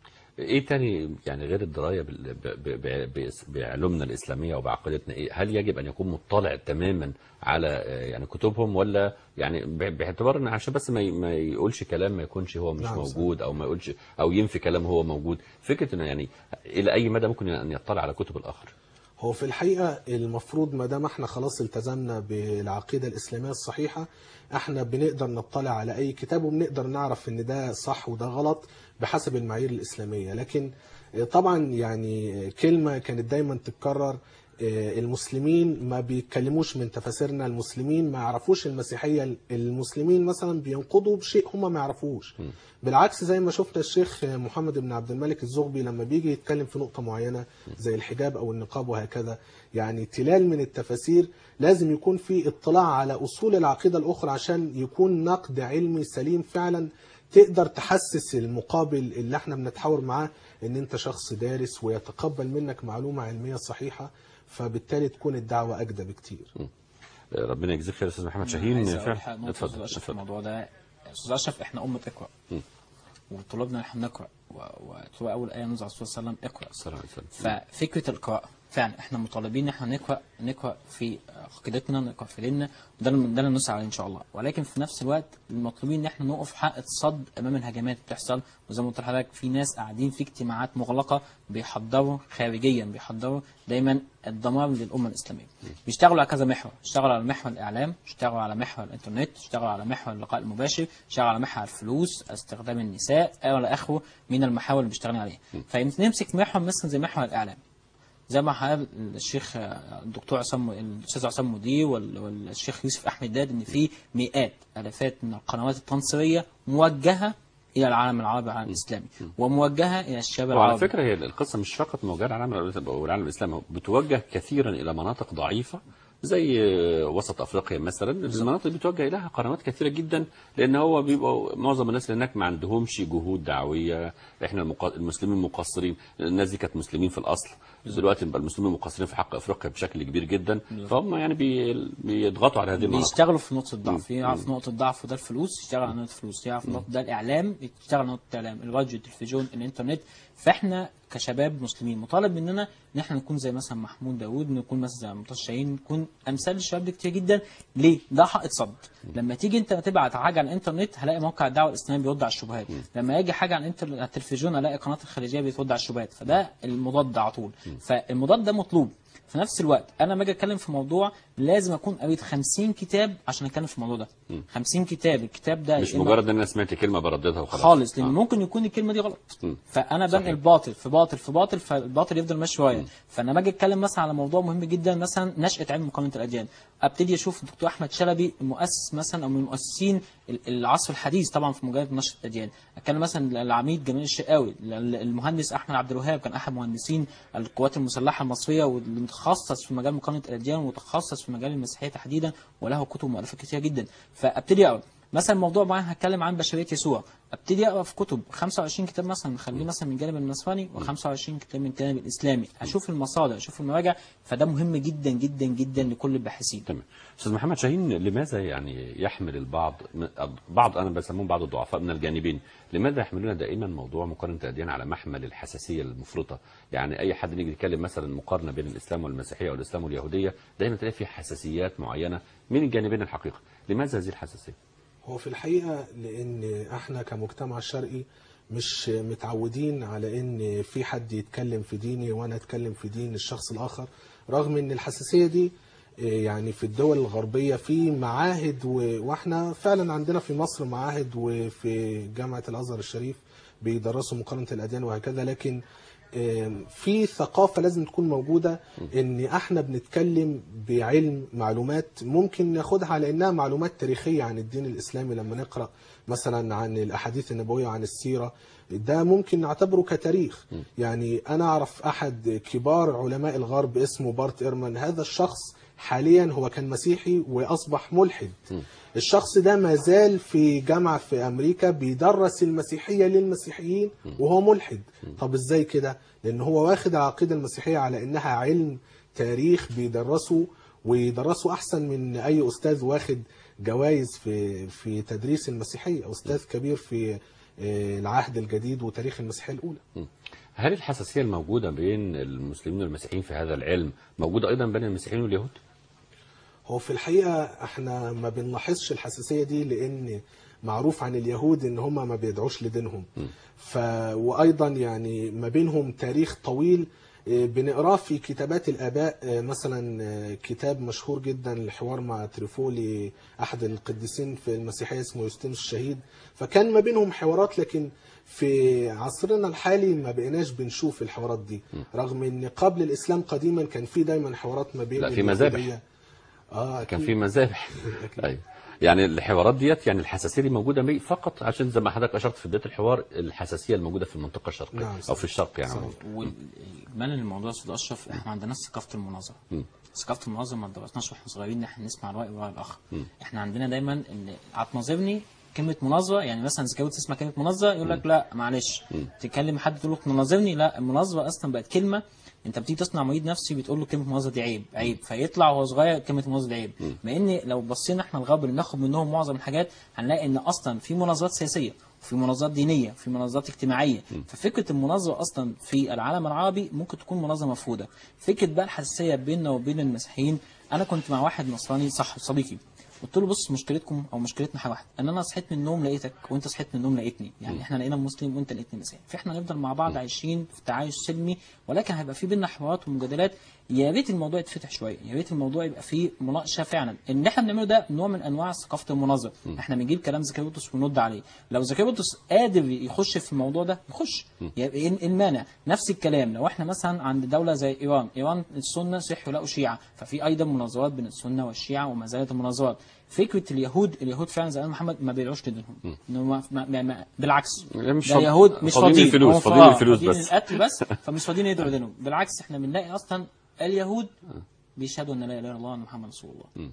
ايه تاني يعني غير الدرايه بال- ب- ب- ب- ب- بعلومنا الاسلاميه وبعقيدتنا ايه هل يجب ان يكون مطلع تماما على آه، يعني كتبهم ولا يعني ب- باعتبار ان عشان بس ما ي- ما يقولش كلام ما يكونش هو مش نعم، موجود او ما يقولش او ينفي كلام هو موجود فكره انه يعني الى اي مدى ممكن ان يطلع على كتب الاخر هو في الحقيقة المفروض ما دام احنا خلاص التزمنا بالعقيدة الإسلامية الصحيحة احنا بنقدر نطلع على أي كتاب وبنقدر نعرف إن ده صح وده غلط بحسب المعايير الإسلامية لكن آه، طبعا يعني كلمة كانت دايما تتكرر آه، المسلمين ما بيتكلموش من تفاسيرنا المسلمين ما يعرفوش المسيحية المسلمين مثلا بينقضوا بشيء هم ما يعرفوش بالعكس زي ما شفنا الشيخ محمد بن عبد الملك الزغبي لما بيجي يتكلم في نقطة معينة زي الحجاب أو النقاب وهكذا يعني تلال من التفاسير لازم يكون في اطلاع على أصول العقيدة الأخرى عشان يكون نقد علمي سليم فعلا تقدر تحسس المقابل اللي احنا بنتحاور معاه ان انت شخص دارس ويتقبل منك معلومة علمية صحيحة فبالتالي تكون الدعوة أجدى بكتير آه، ربنا يجزيك خير يا استاذ محمد شاهين عايز أقول فعلا. حاجة نقطة اتفضل أستاذ أشرف في اتفضل الموضوع ده أستاذ أشرف إحنا أمة اقرأ م. وطلبنا إن إحنا نقرأ و- وتبقى أول آية نزل على الرسول صلى الله عليه وسلم اقرأ السلام عليكم ففكره القراءه فعلا احنا مطالبين ان احنا نقرا نقرا في عقيدتنا نقرا في ديننا وده اللي- ده اللي نسعى عليه ان شاء الله ولكن في نفس الوقت المطلوبين ان احنا نقف حق صد امام الهجمات اللي بتحصل وزي ما قلت لحضرتك في ناس قاعدين في اجتماعات مغلقه بيحضروا خارجيا بيحضروا دايما الدمار للامه الاسلاميه بيشتغلوا على كذا محور اشتغلوا على محور الاعلام اشتغلوا على محور الانترنت اشتغلوا على محور اللقاء المباشر اشتغلوا على محور الفلوس استخدام النساء الى اخره من المحاور اللي بيشتغلين عليها فنمسك محور مثلا زي محور الاعلام زي ما قال الشيخ الدكتور عصام الاستاذ عصام مدير وال- والشيخ يوسف احمد داد ان في مئات الافات من القنوات التنصيريه موجهه الى العالم العربي والعالم الاسلامي وموجهه الى الشباب وعلى العربي فكره هي القصه مش فقط موجهه على العالم والعالم الاسلامي بتوجه كثيرا الى مناطق ضعيفه زي وسط افريقيا مثلا المناطق اللي بتوجه اليها قنوات كثيره جدا لان هو بيبقى معظم الناس اللي هناك ما عندهمش جهود دعويه احنا المقا- المسلمين مقصرين الناس دي كانت مسلمين في الاصل دلوقتي بقى المسلمين مقصرين في حق افريقيا بشكل كبير جدا فهم يعني بي- بيضغطوا على هذه المناطق بيشتغلوا في نقطه الضعف مم. يعرف نقطه الضعف وده الفلوس يشتغل على نقطه الفلوس يعرف نقطه ده الاعلام يشتغل على نقطه الاعلام الراديو التلفزيون الانترنت فاحنا كشباب مسلمين مطالب مننا ان احنا نكون زي مثلا محمود داوود نكون مثلا زي ممتاز شاهين نكون امثال الشباب دي كتير جدا ليه؟ ده حائط صد لما تيجي انت تبعت حاجه على الانترنت هلاقي موقع الدعوه الاسلاميه بيرد على الشبهات لما يجي حاجه على الانتر... على التلفزيون هلاقي قناه الخليجيه بترد على الشبهات فده المضاد على طول فالمضاد ده مطلوب في نفس الوقت انا لما اجي اتكلم في موضوع لازم اكون قريت 50 كتاب عشان اتكلم في الموضوع ده 50 كتاب الكتاب ده مش يا إما- مجرد ان انا سمعت كلمه برددها وخلاص خالص لان آه. ممكن يكون الكلمه دي غلط مم. فانا صحيح. بنقل باطل في باطل في باطل فالباطل يفضل ماشي شويه فانا باجي اتكلم مثلا على موضوع مهم جدا مثلا نشاه علم مقارنه الاديان ابتدي اشوف الدكتور احمد شلبي مؤسس مثلا او من مؤسسين ال- العصر الحديث طبعا في مجال نشر الاديان اتكلم مثلا العميد جميل الشقاوي ال- المهندس احمد عبد الوهاب كان احد مهندسين القوات المسلحه المصريه والمتخصص في مجال مقارنه الاديان ومتخصص في مجال المسيحيه تحديدا وله كتب مؤلفه كتيره جدا فابتدي اقرا مثلا موضوع معين هتكلم عن بشريه يسوع ابتدي اقرا في كتب 25 كتاب مثلا نخليه مثلا من جانب النصراني و25 كتاب من الجانب الاسلامي اشوف المصادر اشوف المراجع فده مهم جدا جدا جدا لكل الباحثين تمام استاذ محمد شاهين لماذا يعني يحمل البعض بعض انا بسموهم بعض الضعفاء من الجانبين لماذا يحملون دائما موضوع مقارنه الاديان على محمل الحساسيه المفرطه يعني اي حد يجي يتكلم مثلا مقارنه بين الاسلام والمسيحيه او الاسلام واليهوديه دايما تلاقي في حساسيات معينه من الجانبين الحقيقه لماذا هذه الحساسيه هو في الحقيقة لأن احنا كمجتمع شرقي مش متعودين على ان في حد يتكلم في ديني وانا اتكلم في دين الشخص الاخر رغم ان الحساسية دي إيه، يعني في الدول الغربية في معاهد و- واحنا فعلا عندنا في مصر معاهد وفي جامعة الازهر الشريف بيدرسوا مقارنة الاديان وهكذا لكن آم، في ثقافة لازم تكون موجودة ان احنا بنتكلم بعلم معلومات ممكن ناخدها على انها معلومات تاريخية عن الدين الاسلامي لما نقرأ مثلا عن الاحاديث النبوية وعن السيرة ده ممكن نعتبره كتاريخ يعني انا اعرف احد كبار علماء الغرب اسمه بارت ايرمان هذا الشخص حاليا هو كان مسيحي واصبح ملحد الشخص ده ما زال في جامعة في أمريكا بيدرس المسيحية للمسيحيين وهو ملحد طب إزاي كده؟ لأن هو واخد العقيدة المسيحية على إنها علم تاريخ بيدرسه ويدرسه أحسن من أي أستاذ واخد جوائز في في تدريس المسيحية أستاذ كبير في آه، العهد الجديد وتاريخ المسيحية الأولى هل الحساسية الموجودة بين المسلمين والمسيحيين في هذا العلم موجودة أيضا بين المسيحيين واليهود؟ هو في الحقيقة احنا ما بنلاحظش الحساسية دي لان معروف عن اليهود ان هم ما بيدعوش لدينهم ف وايضا يعني ما بينهم تاريخ طويل اه، بنقراه في كتابات الاباء اه، مثلا اه، كتاب مشهور جدا الحوار مع تريفولي احد القديسين في المسيحيه اسمه يوستينوس الشهيد فكان ما بينهم حوارات لكن في عصرنا الحالي ما بقيناش بنشوف الحوارات دي رغم ان قبل الاسلام قديما كان في دايما حوارات ما بين لا، في مذابح. اليهودية. اه كان أكيد. في مذابح أيوة. يعني الحوارات ديت يعني الحساسية دي موجودة بي- فقط عشان زي ما حضرتك أشرت في بداية الحوار الحساسية الموجودة في المنطقة الشرقية نعم، أو في الشرق يعني صحيح. واجمالا الموضوع يا استاذ اشرف احنا ما عندناش ثقافه المناظره ثقافه المناظره ما درسناش واحنا صغيرين ان احنا نسمع الراي وراي الاخر احنا عندنا دايما ان هتناظرني كلمه مناظره يعني مثلا اذا كنت تسمع كلمه مناظره يقول لك لا معلش تكلم حد تقول له مناظرني لا المناظره اصلا بقت كلمه انت بتيجي تصنع مريض نفسي بتقول له كلمه مناظره دي عيب عيب فيطلع وهو صغير كلمه مناظره دي عيب مع ان لو بصينا احنا الغرب اللي بناخد منهم معظم الحاجات هنلاقي ان اصلا في مناظرات سياسيه وفي مناظرات دينيه وفي مناظرات اجتماعيه ففكره المناظره اصلا في العالم العربي ممكن تكون مناظره مفروضه فكره بقى الحساسيه بيننا وبين المسيحيين انا كنت مع واحد نصراني صح صديقي قلت له بص مشكلتكم او مشكلتنا حاجه واحده ان انا صحيت من النوم لقيتك وانت صحيت من النوم لقيتني يعني احنا لقينا مسلم وانت لقيتني مسيحي فاحنا نفضل مع بعض عايشين في تعايش سلمي ولكن هيبقى في بينا حوارات ومجادلات يا ريت الموضوع يتفتح شويه يا ريت الموضوع يبقى فيه مناقشه فعلا اللي احنا بنعمله ده نوع من انواع ثقافه المناظره احنا بنجيب كلام زكريوتس ونرد عليه لو زكريوتس قادر يخش في الموضوع ده يخش يبقى ايه إيه المانع نفس الكلام لو احنا مثلا عند دوله زي ايران ايران السنه صحوا لقوا شيعه ففي ايضا مناظرات بين السنه والشيعه وما زالت المناظرات فكره اليهود اليهود فعلا زي ما قال محمد ما بيدعوش لدينهم إنه ما ما ما ما بالعكس مش ده فاض- اليهود مش فاضيين فاضيين الفلوس، هم فاضيين آه، الفلوس فاضيين بس. القتل بس فمش فاضيين يدعوا لدينهم بالعكس احنا بنلاقي اصلا اليهود بيشهدوا ان لا اله الا الله وان محمد رسول الله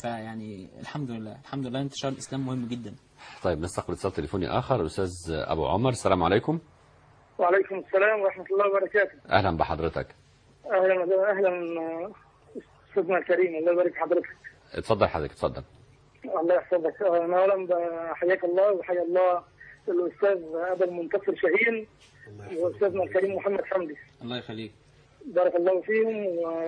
فيعني الحمد لله الحمد لله انتشار الاسلام مهم جدا طيب نستقبل اتصال تليفوني آخر الأستاذ أبو عمر السلام عليكم وعليكم السلام ورحمة الله وبركاته أهلا بحضرتك أهلا وسهلا أهلا آه، أستاذنا الكريم الله يبارك في حضرتك اتفضل حضرتك اتفضل الله يحفظك آه، أنا أولا بحياك الله وحيا الله الأستاذ أبا المنتصر شاهين وأستاذنا الكريم محمد حمدي الله يخليك بارك الله فيهم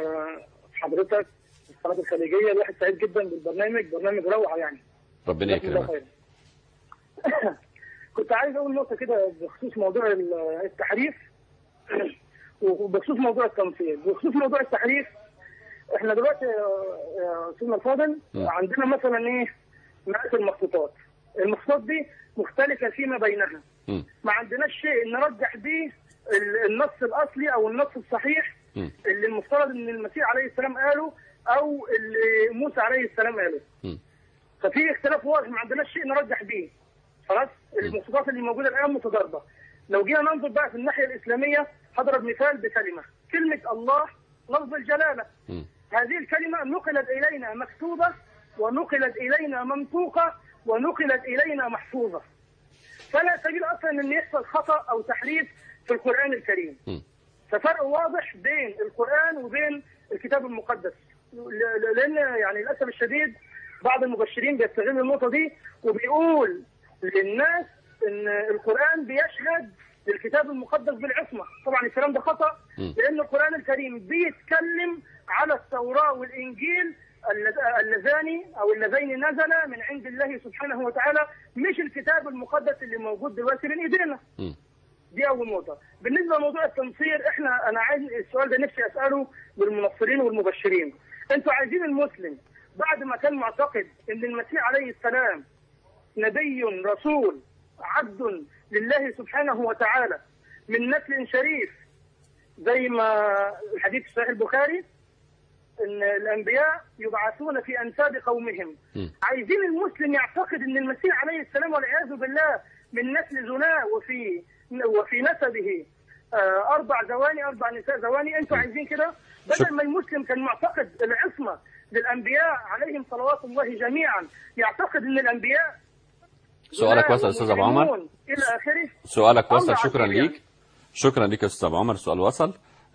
وحضرتك القناة الخليجية الواحد سعيد جدا بالبرنامج برنامج روعة يعني ربنا جزاكم الله يكرمك خير. كنت عايز اقول نقطه كده بخصوص موضوع ال- التحريف وبخصوص موضوع التمثيل بخصوص موضوع التحريف احنا دلوقتي يا- يا استاذنا الفاضل م. عندنا مثلا ايه مئات المخطوطات المخطوطات دي مختلفه فيما بينها مم. ما عندناش شيء نرجح بيه ال- النص الاصلي او النص الصحيح مم. اللي المفترض ان المسيح عليه السلام قاله او اللي موسى عليه السلام قاله مم. ففي اختلاف واضح ما عندناش شيء نرجح بيه خلاص المخطوطات اللي موجوده الان متضاربه لو جينا ننظر بقى في الناحيه الاسلاميه هضرب مثال بكلمه كلمه الله لفظ الجلاله مم. هذه الكلمه نقلت الينا مكتوبه ونقلت الينا منطوقه ونقلت الينا محفوظه فلا سبيل اصلا ان يحصل خطا او تحريف في القران الكريم مم. ففرق واضح بين القرآن وبين الكتاب المقدس ل- ل- لأن يعني للأسف الشديد بعض المبشرين بيستغل النقطة دي وبيقول للناس إن القرآن بيشهد للكتاب المقدس بالعصمة طبعا الكلام ده خطأ م. لأن القرآن الكريم بيتكلم على التوراة والإنجيل اللذ- اللذان او اللذين نزل من عند الله سبحانه وتعالى مش الكتاب المقدس اللي موجود دلوقتي بين ايدينا مم. دي اول نقطه بالنسبه لموضوع التنصير احنا انا عايز السؤال ده نفسي اساله للمنصرين والمبشرين انتوا عايزين المسلم بعد ما كان معتقد ان المسيح عليه السلام نبي رسول عبد لله سبحانه وتعالى من نسل شريف زي ما الحديث في صحيح البخاري ان الانبياء يبعثون في انساب قومهم مم. عايزين المسلم يعتقد ان المسيح عليه السلام والعياذ بالله من نسل زناه وفي وفي نسبه آه، اربع زواني اربع نساء زواني انتوا عايزين كده شك- بدل ما المسلم كان معتقد العصمه للانبياء عليهم صلوات الله جميعا يعتقد ان الانبياء سؤالك زناه وصل يا استاذ ابو عمر ومجرمون الى اخره سؤالك وصل الله شكرا عزيز يعني. ليك شكرا ليك يا استاذ ابو عمر السؤال وصل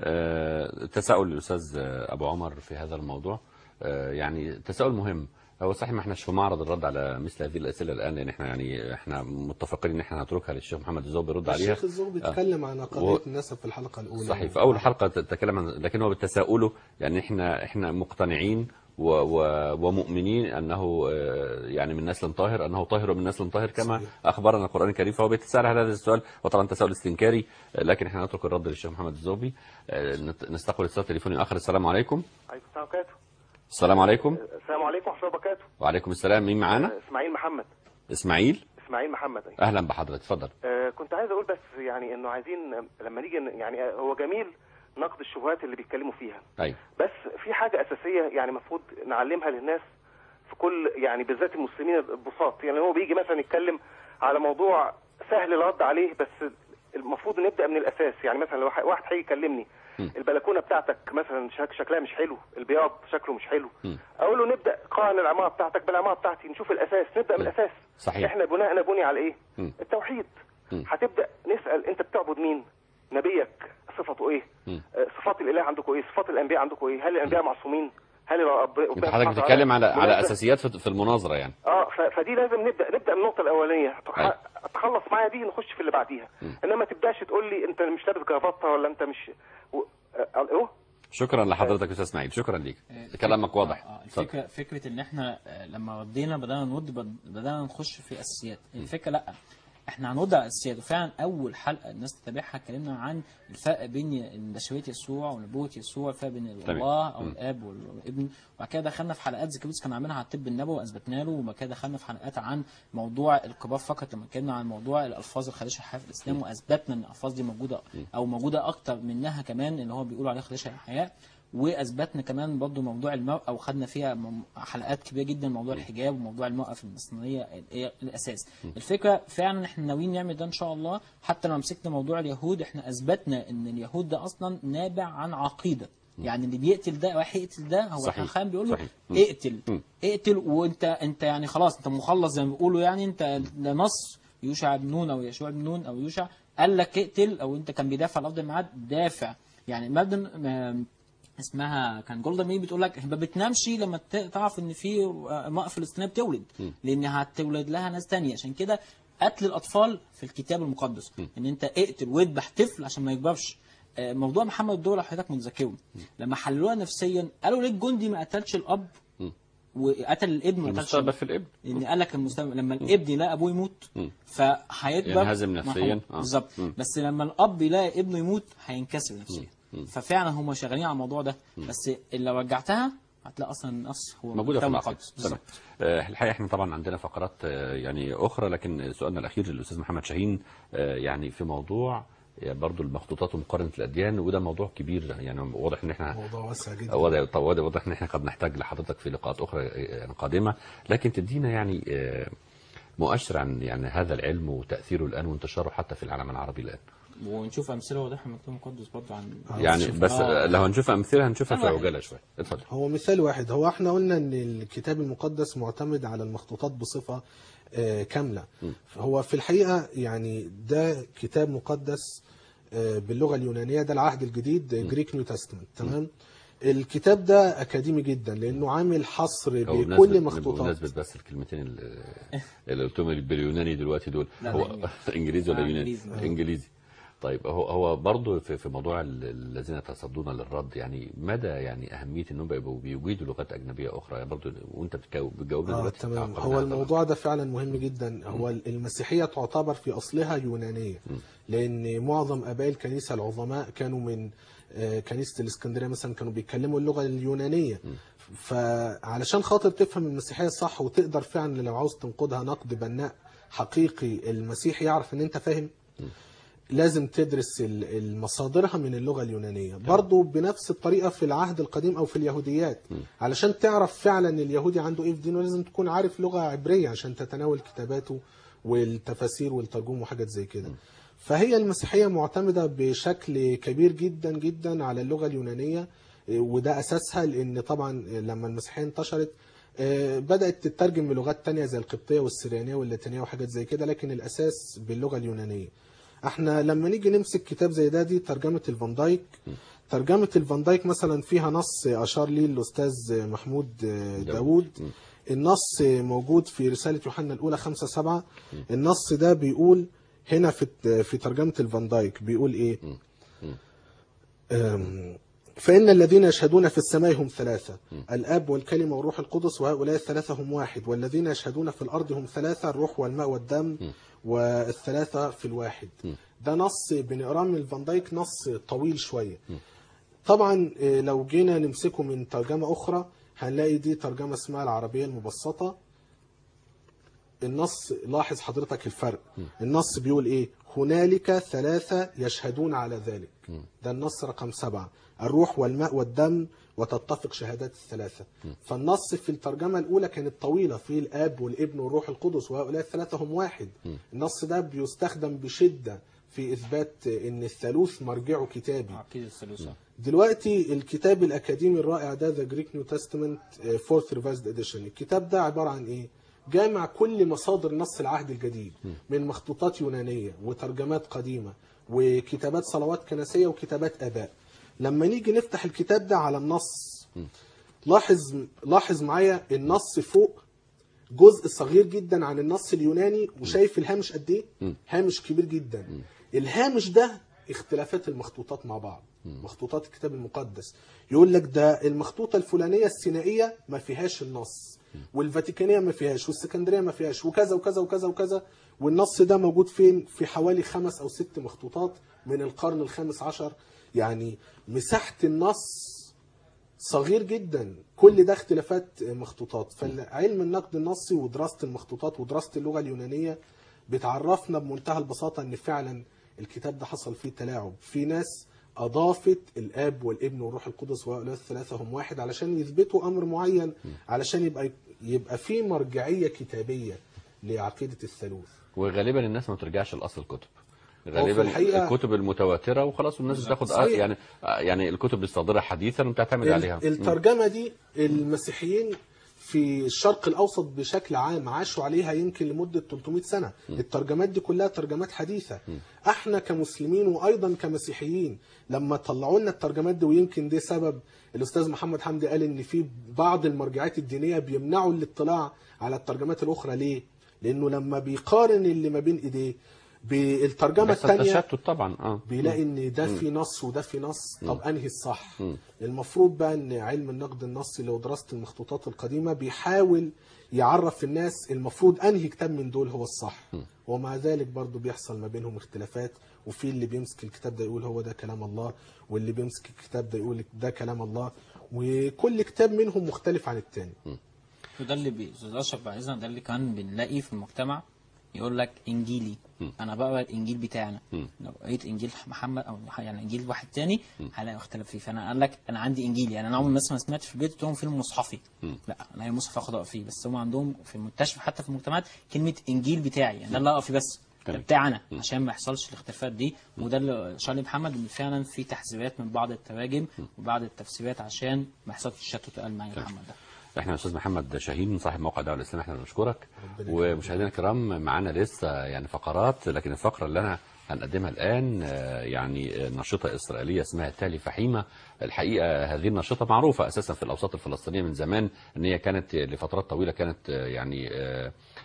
آه، تساؤل الاستاذ ابو عمر في هذا الموضوع آه، يعني تساؤل مهم هو صحيح ما احناش في معرض الرد على مثل هذه الاسئله الان لان احنا يعني احنا متفقين ان احنا هنتركها للشيخ محمد الزوبي يرد عليها الشيخ الزوبي بيتكلم عن قضيه و- النسب في الحلقه الاولى صحيح في اول حلقه تتكلم عن لكن هو بتساؤله يعني احنا احنا مقتنعين و و ومؤمنين انه آه، يعني من نسل طاهر انه طاهر من نسل طاهر كما صحيح. اخبرنا القران الكريم فهو بيتساءل على هذا السؤال وطبعا تساؤل استنكاري آه، لكن احنا نترك الرد للشيخ محمد الزوبي آه، نت- نستقبل اتصال تليفوني اخر السلام عليكم عليكم السلام وبركاته السلام عليكم السلام عليكم ورحمه الله وبركاته وعليكم السلام مين معانا اسماعيل محمد اسماعيل اسماعيل محمد أيوة. اهلا بحضرتك اتفضل آه كنت عايز اقول بس يعني انه عايزين آه، لما نيجي ن- يعني آه، هو جميل نقد الشبهات اللي بيتكلموا فيها ايوه بس في حاجه اساسيه يعني المفروض نعلمها للناس في كل يعني بالذات المسلمين البساط يعني هو بيجي مثلا يتكلم على موضوع سهل الرد عليه بس المفروض نبدا من الاساس يعني مثلا لو واحد هيجي يكلمني م. البلكونه بتاعتك مثلا شك شكلها مش حلو البياض شكله مش حلو م. اقول له نبدا قارن العماره بتاعتك بالعماره بتاعتي نشوف الاساس نبدا من م. الاساس صحيح. احنا بناءنا بني على ايه م. التوحيد م. هتبدا نسال انت بتعبد مين نبيك صفته ايه م. آه، صفات الاله عندكم ايه صفات الانبياء عندكم ايه هل الانبياء معصومين هل الرب- انت ربنا حضرتك سبحانه بتتكلم على وتعالى على منزه؟ اساسيات في في المناظره يعني اه ف- فدي لازم نبدا نبدا من النقطه الاولانيه تخ- أيوة. تخلص معايا دي نخش في اللي بعديها انما ما تبداش تقول لي انت مش لابس جرافطه ولا انت مش و... آه، ايوه شكرا لحضرتك يا استاذ اسماعيل شكرا ليك كلامك واضح آه، آه، اتفضل. الفكره فكره ان احنا آه، لما ردينا بدانا نرد بد- بدانا نخش في اساسيات الفكره لا احنا هنرد على الاساسيات وفعلا اول حلقه الناس تتابعها اتكلمنا عن الفرق بين بشريه يسوع ونبوه يسوع الفرق بين تمام. الله او مم. الاب والابن وبعد كده دخلنا في حلقات زكريوس كان عاملها على الطب النبوي واثبتنا له وبعد كده دخلنا في حلقات عن موضوع الكبار فقط لما اتكلمنا عن موضوع الالفاظ الخارجه الحياه في الاسلام واثبتنا ان الالفاظ دي موجوده او موجوده اكتر منها كمان اللي هو بيقولوا عليها خارجه الحياه واثبتنا كمان برضو موضوع المراه وخدنا فيها مم- حلقات كبيره جدا موضوع الحجاب وموضوع المراه في المصنعيه هي الاساس الفكره فعلا احنا ناويين نعمل ده ان شاء الله حتى لو مسكنا موضوع اليهود احنا اثبتنا ان اليهود ده اصلا نابع عن عقيده يعني اللي بيقتل ده رايح يقتل ده هو صحيح. الخام بيقول له صحيح. مم. اقتل مم. اقتل وانت انت يعني خلاص انت مخلص زي ما بيقولوا يعني انت ده نص يوشع بن نون او يشوع بن نون او يوشع قال لك اقتل او انت كان بيدافع عن ارض الميعاد دافع يعني مبدن م- اسمها كان جولدا مين بتقول لك ما بتنامش لما ت- تعرف ان في امراه فلسطينيه بتولد لان هتولد لها ناس تانية عشان كده قتل الاطفال في الكتاب المقدس ان انت اقتل واذبح طفل عشان ما يكبرش آه، موضوع محمد الدولة حضرتك متذكره لما حللوها نفسيا قالوا ليه الجندي ما قتلش الاب وقتل الابن ما قتلش المستقبل الاب في الابن لان قال لك المستقبل لما الابن يلاقي ابوه يموت فهيكبر ينهزم نفسياً. مرحوم. آه. بالظبط مم. بس لما الاب يلاقي ابنه يموت هينكسر نفسيا ففعلا هم شغالين على الموضوع ده بس لو رجعتها هتلاقي اصلا النص هو موجوده في كتاب العقيده مقدس. تمام بالظبط آه، الحقيقه احنا طبعا عندنا فقرات آه، يعني اخرى لكن سؤالنا الاخير للاستاذ محمد شاهين آه، يعني في موضوع آه، برضو المخطوطات ومقارنه الاديان وده موضوع كبير يعني واضح ان احنا موضوع واسع جدا واضح طب واضح واضح ان احنا قد نحتاج لحضرتك في لقاءات اخرى آه، قادمه لكن تدينا يعني آه، مؤشر عن يعني هذا العلم وتاثيره الان وانتشاره حتى في العالم العربي الان ونشوف امثله واضحه من الكتاب المقدس برضه عن يعني شوف. بس آه. لو هنشوف امثله هنشوفها في واحد. عجاله شويه اتفضل هو مثال واحد هو احنا قلنا ان الكتاب المقدس معتمد على المخطوطات بصفة آه، كاملة هو في الحقيقة يعني ده كتاب مقدس آه، باللغة اليونانية ده العهد الجديد جريك نيو تestament تمام الكتاب ده أكاديمي جدا لأنه عامل حصر أو بكل بمناسبة- مخطوطات بمناسبة بس الكلمتين اللي اللي قلتهم باليوناني دلوقتي دول لا، هو ده انجليزي ولا آه، يوناني؟ إنجليزي. انجليزي طيب هو هو برضه في في موضوع ال- الذين يتصدون للرد يعني مدى يعني اهميه انهم يبقوا بيجيدوا لغات اجنبيه اخرى يعني برضه وانت بتجاوب بتجاوبنا اه دلوقتي تمام تعقبنا هو هذا الموضوع ده فعلا مهم جدا هو المسيحيه تعتبر في اصلها يونانيه لان معظم اباء الكنيسه العظماء كانوا من آه، كنيسه الاسكندريه مثلا كانوا بيتكلموا اللغه اليونانيه فعلشان خاطر تفهم المسيحيه صح وتقدر فعلا لو عاوز تنقدها نقد بناء حقيقي المسيح يعرف ان انت فاهم لازم تدرس ال- المصادرها من اللغة اليونانية برضو بنفس الطريقة في العهد القديم أو في اليهوديات علشان تعرف فعلا اليهودي عنده إيه في دينه لازم تكون عارف لغة عبرية عشان تتناول كتاباته والتفاسير والترجمة وحاجات زي كده فهي المسيحية معتمدة بشكل كبير جدا جدا على اللغة اليونانية إيه، وده أساسها لأن طبعا لما المسيحية انتشرت آه، بدأت تترجم بلغات تانية زي القبطية والسريانية واللاتينية وحاجات زي كده لكن الأساس باللغة اليونانية احنا لما نيجي نمسك كتاب زي ده دي ترجمة الفان دايك ترجمة الفان دايك مثلا فيها نص أشار ليه الأستاذ محمود آه، داوود النص موجود في رسالة يوحنا الأولى خمسة سبعة النص ده بيقول هنا في في ترجمة الفان دايك بيقول إيه أم، فإن الذين يشهدون في السماء هم ثلاثة الآب والكلمة والروح القدس وهؤلاء الثلاثة هم واحد والذين يشهدون في الأرض هم ثلاثة الروح والماء والدم والثلاثة في الواحد ده نص بنقراه من الفان دايك نص طويل شوية طبعا آه، لو جينا نمسكه من ترجمة أخرى هنلاقي دي ترجمة اسمها العربية المبسطة النص لاحظ حضرتك الفرق النص بيقول ايه هنالك ثلاثة يشهدون على ذلك ده النص رقم سبعة الروح والماء والدم وتتفق شهادات الثلاثة فالنص في الترجمة الأولى كانت طويلة في الآب والابن والروح القدس وهؤلاء الثلاثة هم واحد النص ده بيستخدم بشدة في إثبات إن الثالوث مرجعه كتابي عقيدة الثالوث دلوقتي الكتاب الأكاديمي الرائع ده ذا جريك نيو تestament فورث ريفايزد اديشن الكتاب ده عبارة عن إيه؟ جامع كل مصادر نص العهد الجديد من مخطوطات يونانية وترجمات قديمة وكتابات صلوات كنسية وكتابات آباء لما نيجي نفتح الكتاب ده على النص لاحظ لاحظ معايا النص فوق جزء صغير جدا عن النص اليوناني وشايف الهامش قد ايه هامش كبير جدا الهامش ده اختلافات المخطوطات مع بعض مخطوطات الكتاب المقدس يقول لك ده المخطوطه الفلانيه السينائيه ما فيهاش النص والفاتيكانيه ما فيهاش والسكندريه ما فيهاش وكذا وكذا وكذا وكذا والنص ده موجود فين في حوالي خمس او ست مخطوطات من القرن الخامس عشر يعني مساحه النص صغير جدا كل ده اختلافات مخطوطات فعلم النقد النصي ودراسة المخطوطات ودراسة اللغة اليونانية بتعرفنا بمنتهى البساطة ان فعلا الكتاب ده حصل فيه تلاعب في ناس اضافت الاب والابن والروح القدس وهؤلاء الثلاثة هم واحد علشان يثبتوا امر معين علشان يبقى يبقى في مرجعية كتابية لعقيدة الثالوث وغالبا الناس ما بترجعش لاصل الكتب غالبا الحقيقة- الكتب المتواتره وخلاص والناس بتاخد آه صحيح. يعني آه يعني الكتب بتصدرها حديثا وبتعتمد عليها ال- الترجمة دي المسيحيين في الشرق الأوسط بشكل عام عاشوا عليها يمكن لمدة 300 سنة الترجمات دي كلها ترجمات حديثة احنا كمسلمين وأيضا كمسيحيين لما طلعوا لنا الترجمات دي ويمكن ده سبب الأستاذ محمد حمدي قال إن في بعض المرجعيات الدينية بيمنعوا الاطلاع على الترجمات الأخرى ليه؟ لأنه لما بيقارن اللي ما بين إيديه بالترجمة بس الثانية التشتت طبعا اه بيلاقي ان ده في نص وده في نص طب انهي الصح المفروض بقى ان علم النقد النصي لو دراسه المخطوطات القديمه بيحاول يعرف الناس المفروض انهي كتاب من دول هو الصح ومع ذلك برضو بيحصل ما بينهم اختلافات وفي اللي بيمسك الكتاب ده يقول هو ده كلام الله واللي بيمسك الكتاب ده يقول ده كلام الله وكل كتاب منهم مختلف عن التاني وده اللي بي- استاذ اشرف بعزنا ده اللي كان بنلاقيه في المجتمع يقول لك انجيلي انا بقى الانجيل بتاعنا لو قريت انجيل محمد او يعني انجيل واحد تاني هلاقي اختلاف فيه فانا قال لك انا عندي انجيل يعني انا عمري مثلا ما سمعت في البيت قلت لهم فيلم مصحفي لا انا هي مصحف اخد اقف فيه بس هم عندهم في المنتشر حتى في المجتمعات كلمه انجيل بتاعي يعني ده اللي اقف فيه بس ده تمام. بتاعنا عشان ما يحصلش الاختلافات دي وده اللي شارلي محمد ان فعلا في تحذيرات من بعض التراجم وبعض التفسيرات عشان ما يحصلش تشتت قال معايا محمد ده احنا استاذ محمد شاهين صاحب موقع دعوه الاسلام احنا بنشكرك ومشاهدينا الكرام معانا لسه يعني فقرات لكن الفقره اللي انا هنقدمها الان آه، يعني آه، نشطه اسرائيليه اسمها تالي فحيمه الحقيقه هذه النشطه معروفه اساسا في الاوساط الفلسطينيه من زمان ان هي كانت لفترات طويله كانت آه، يعني آه،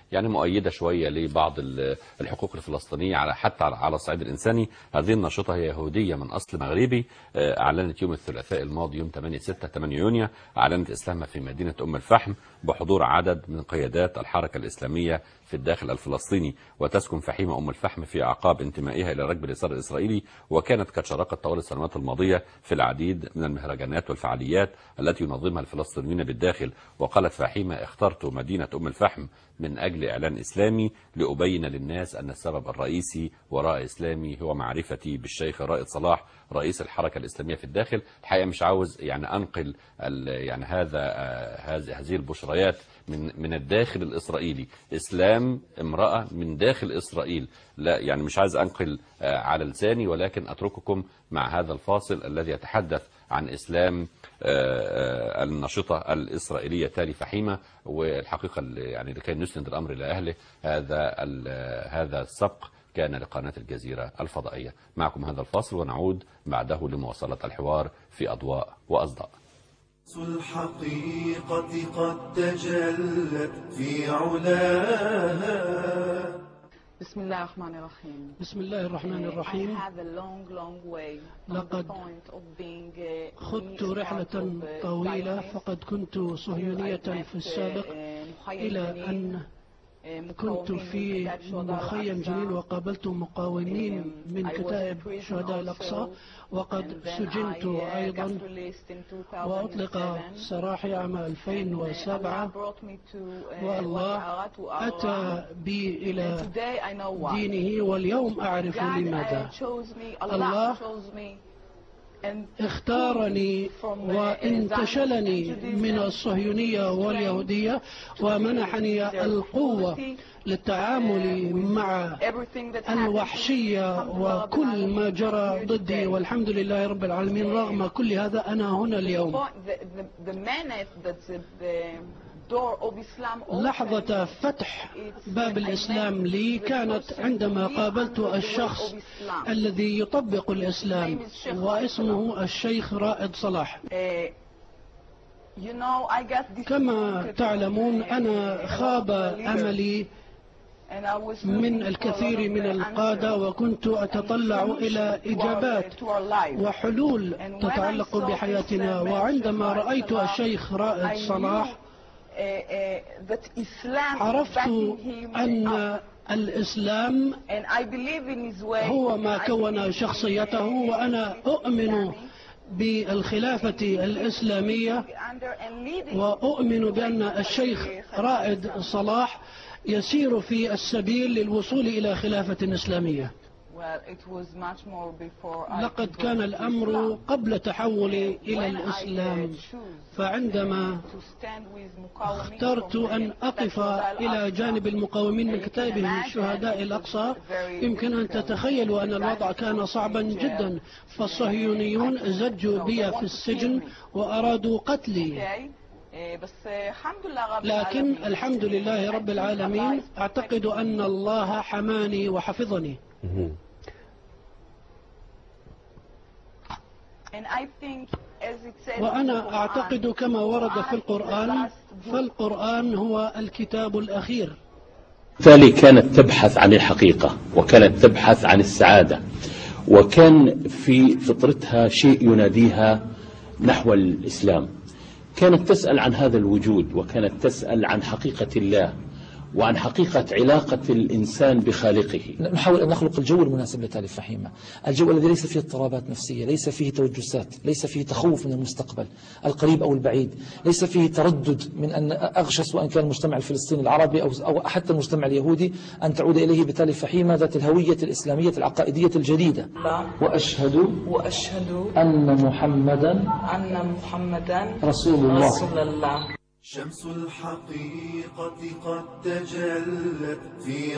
يعني مؤيدة شوية لبعض ال- الحقوق الفلسطينية على حتى على- على الصعيد الإنساني هذه الناشطة هي يهودية من أصل مغربي آه، أعلنت يوم الثلاثاء الماضي يوم 8 6 8 يونيو أعلنت إسلامها في مدينة أم الفحم بحضور عدد من قيادات الحركة الإسلامية في الداخل الفلسطيني وتسكن فحيمة أم الفحم في أعقاب انتمائها إلى ركب اليسار الإسرائيلي وكانت قد شاركت طوال السنوات الماضية في العديد من المهرجانات والفعاليات التي ينظمها الفلسطينيون بالداخل وقالت فحيمة اخترت مدينة أم الفحم من أجل إعلان إسلامي لأبين للناس أن السبب الرئيسي وراء إسلامي هو معرفتي بالشيخ رائد صلاح رئيس الحركة الإسلامية في الداخل الحقيقة مش عاوز يعني أنقل ال- يعني هذا آه، هذه هذه البشريات من من الداخل الإسرائيلي إسلام امرأة من داخل إسرائيل لا يعني مش عايز أنقل آه، على لساني ولكن أترككم مع هذا الفاصل الذي يتحدث عن إسلام آه، آه، الناشطة الإسرائيلية تالي فحيمة والحقيقة اللي- يعني لكي نسند الأمر إلى أهله هذا ال- هذا السبق كان لقناة الجزيرة الفضائية معكم هذا الفاصل ونعود بعده لمواصلة الحوار في أضواء وأصداء الحقيقة قد تجلت في علاها بسم الله الرحمن الرحيم. بسم الله الرحمن Uh, الرحيم I have a long, long way from لقد the point of being, uh, خضت me a رحلة part of, uh, طويلة Zionist فقد كنت till I صهيونية met, في السابق uh, مخيم إلى جنين، أن uh, كنت مقاومين في من كتاب شهداء مخيم الأقصى. جليل وقابلت مقاومين Um, من I was in كتائب prison شهداء also, الأقصى and وقد then سجنت I, uh, أيضا got released in 2007. وأطلق سراحي عام And, uh, Allah 2007 brought me to, uh, والله Waqara, to Arwa. أتى بي And إلى today I know why. دينه واليوم أعرف God لماذا uh, chose me, Allah Allah chose me and اختارني from, uh, وانتشلني Zionism من to الصهيونية واليهودية ومنحني القوة للتعامل مع everything that happened الوحشية وكل ما جرى ضدي والحمد لله رب العالمين رغم كل هذا أنا هنا اليوم The, the, the minute that the, the door of Islam opened, لحظة فتح باب الإسلام لي كانت عندما قابلت الشخص الذي يطبق الإسلام واسمه الشيخ رائد صلاح uh, you know, I got this كما تعلمون أنا خاب أملي and I was من looking for a الكثير lot of من القادة answers وكنت أتطلع and إلى solutions to our- إجابات to our life. وحلول تتعلق بحياتنا وعندما رأيت الشيخ رائد صلاح Uh, uh, that Islam is عرفت backing him أن up. الإسلام And I believe in his way. هو ما I كون believe شخصيته in, uh, وأنا أؤمن بالخلافة الإسلامية under and leading وأؤمن بأن الشيخ رائد صلاح يسير في السبيل للوصول إلى خلافة إسلامية Well, it was much more before I لقد could go كان to الأمر Islam. قبل تحولي إلى When I, uh, الإسلام choose فعندما to stand with مقاومين اخترت from, uh, أن أقف شهداء إلى الأقصى. جانب المقاومين من You can كتائب imagine شهداء it was الأقصى very يمكن أن difficult. تتخيلوا أن الوضع That كان was صعبا in jail. جدا فالصهيونيون زجوا بي في السجن وأرادوا قتلي Okay. آه، بس آه، الحمد لله رب لكن العالمين. الحمد لله رب العالمين أعتقد أن الله حماني وحفظني And I think, as it says in the وأنا Quran, أعتقد كما ورد في القرآن فالقرآن هو الكتاب الأخير بالتالي كانت تبحث عن الحقيقة وكانت تبحث عن السعادة وكان في فطرتها شيء يناديها نحو الإسلام كانت تسأل عن هذا الوجود وكانت تسأل عن حقيقة الله وعن حقيقة علاقة الإنسان بخالقه نحاول أن نخلق الجو المناسب لتالي فحيمة الجو الذي ليس فيه اضطرابات نفسية ليس فيه توجسات ليس فيه تخوف من المستقبل القريب أو البعيد ليس فيه تردد من أن أغشى سواء كان المجتمع الفلسطيني العربي أو, أو حتى المجتمع اليهودي أن تعود إليه بتالي فحيمة ذات الهوية الإسلامية العقائدية الجديدة وأشهد وأشهد أن محمدا أن محمدا رسول الله رسول الله شمس الحقيقة قد تجلت في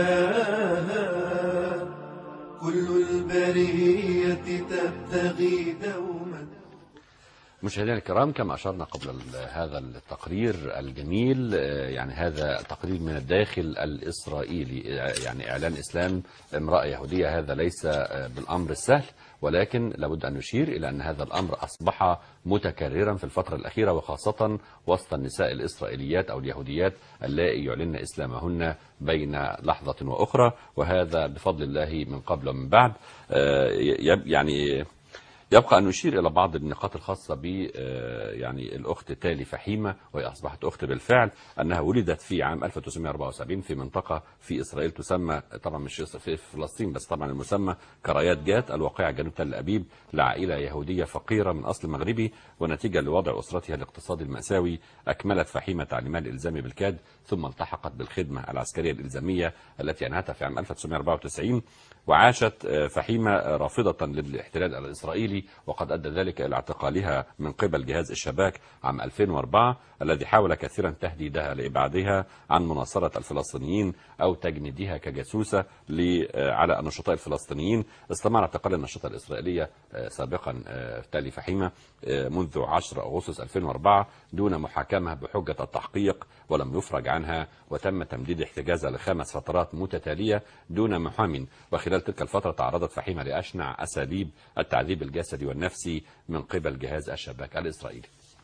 علاها كل البرية تبتغي دوما مشاهدينا الكرام كما أشرنا قبل ال- هذا التقرير الجميل آه، يعني هذا تقرير من الداخل الإسرائيلي آه، يعني إعلان إسلام امرأة يهودية هذا ليس آه، بالأمر السهل ولكن لابد أن نشير إلى أن هذا الأمر أصبح متكررا في الفترة الأخيرة وخاصة وسط النساء الإسرائيليات أو اليهوديات اللائي يعلن إسلامهن بين لحظة وأخرى وهذا بفضل الله من قبل ومن بعد آه، يب- يعني يبقى أن نشير إلى بعض النقاط الخاصة ب آه، يعني الأخت تالي فحيمة وهي أصبحت أخت بالفعل أنها ولدت في عام 1974 في منطقة في إسرائيل تسمى طبعا مش في فلسطين بس طبعا المسمى كرايات جات الواقعة جنوب تل أبيب لعائلة يهودية فقيرة من أصل مغربي ونتيجة لوضع أسرتها الاقتصادي المأساوي أكملت فحيمة تعليمها الإلزامي بالكاد ثم التحقت بالخدمة العسكرية الإلزامية التي أنهتها في عام 1994 وعاشت آه، فحيمة آه، رافضة للاحتلال الإسرائيلي وقد أدى ذلك إلى اعتقالها من قبل جهاز الشباك عام 2004 الذي حاول كثيرا تهديدها لإبعادها عن مناصرة الفلسطينيين أو تجنيدها كجاسوسة ل- آه، على النشطاء الفلسطينيين استمر اعتقال النشطة الإسرائيلية آه، سابقا آه، تالي فحيمة آه، منذ 10 أغسطس 2004 دون محاكمة بحجة التحقيق ولم يفرج عنها وتم تمديد احتجازها لخمس فترات متتالية دون محام وخلال تلك الفترة تعرضت فحيمة لأشنع أساليب التعذيب الجسدي والنفسي من قبل جهاز الشباك الإسرائيلي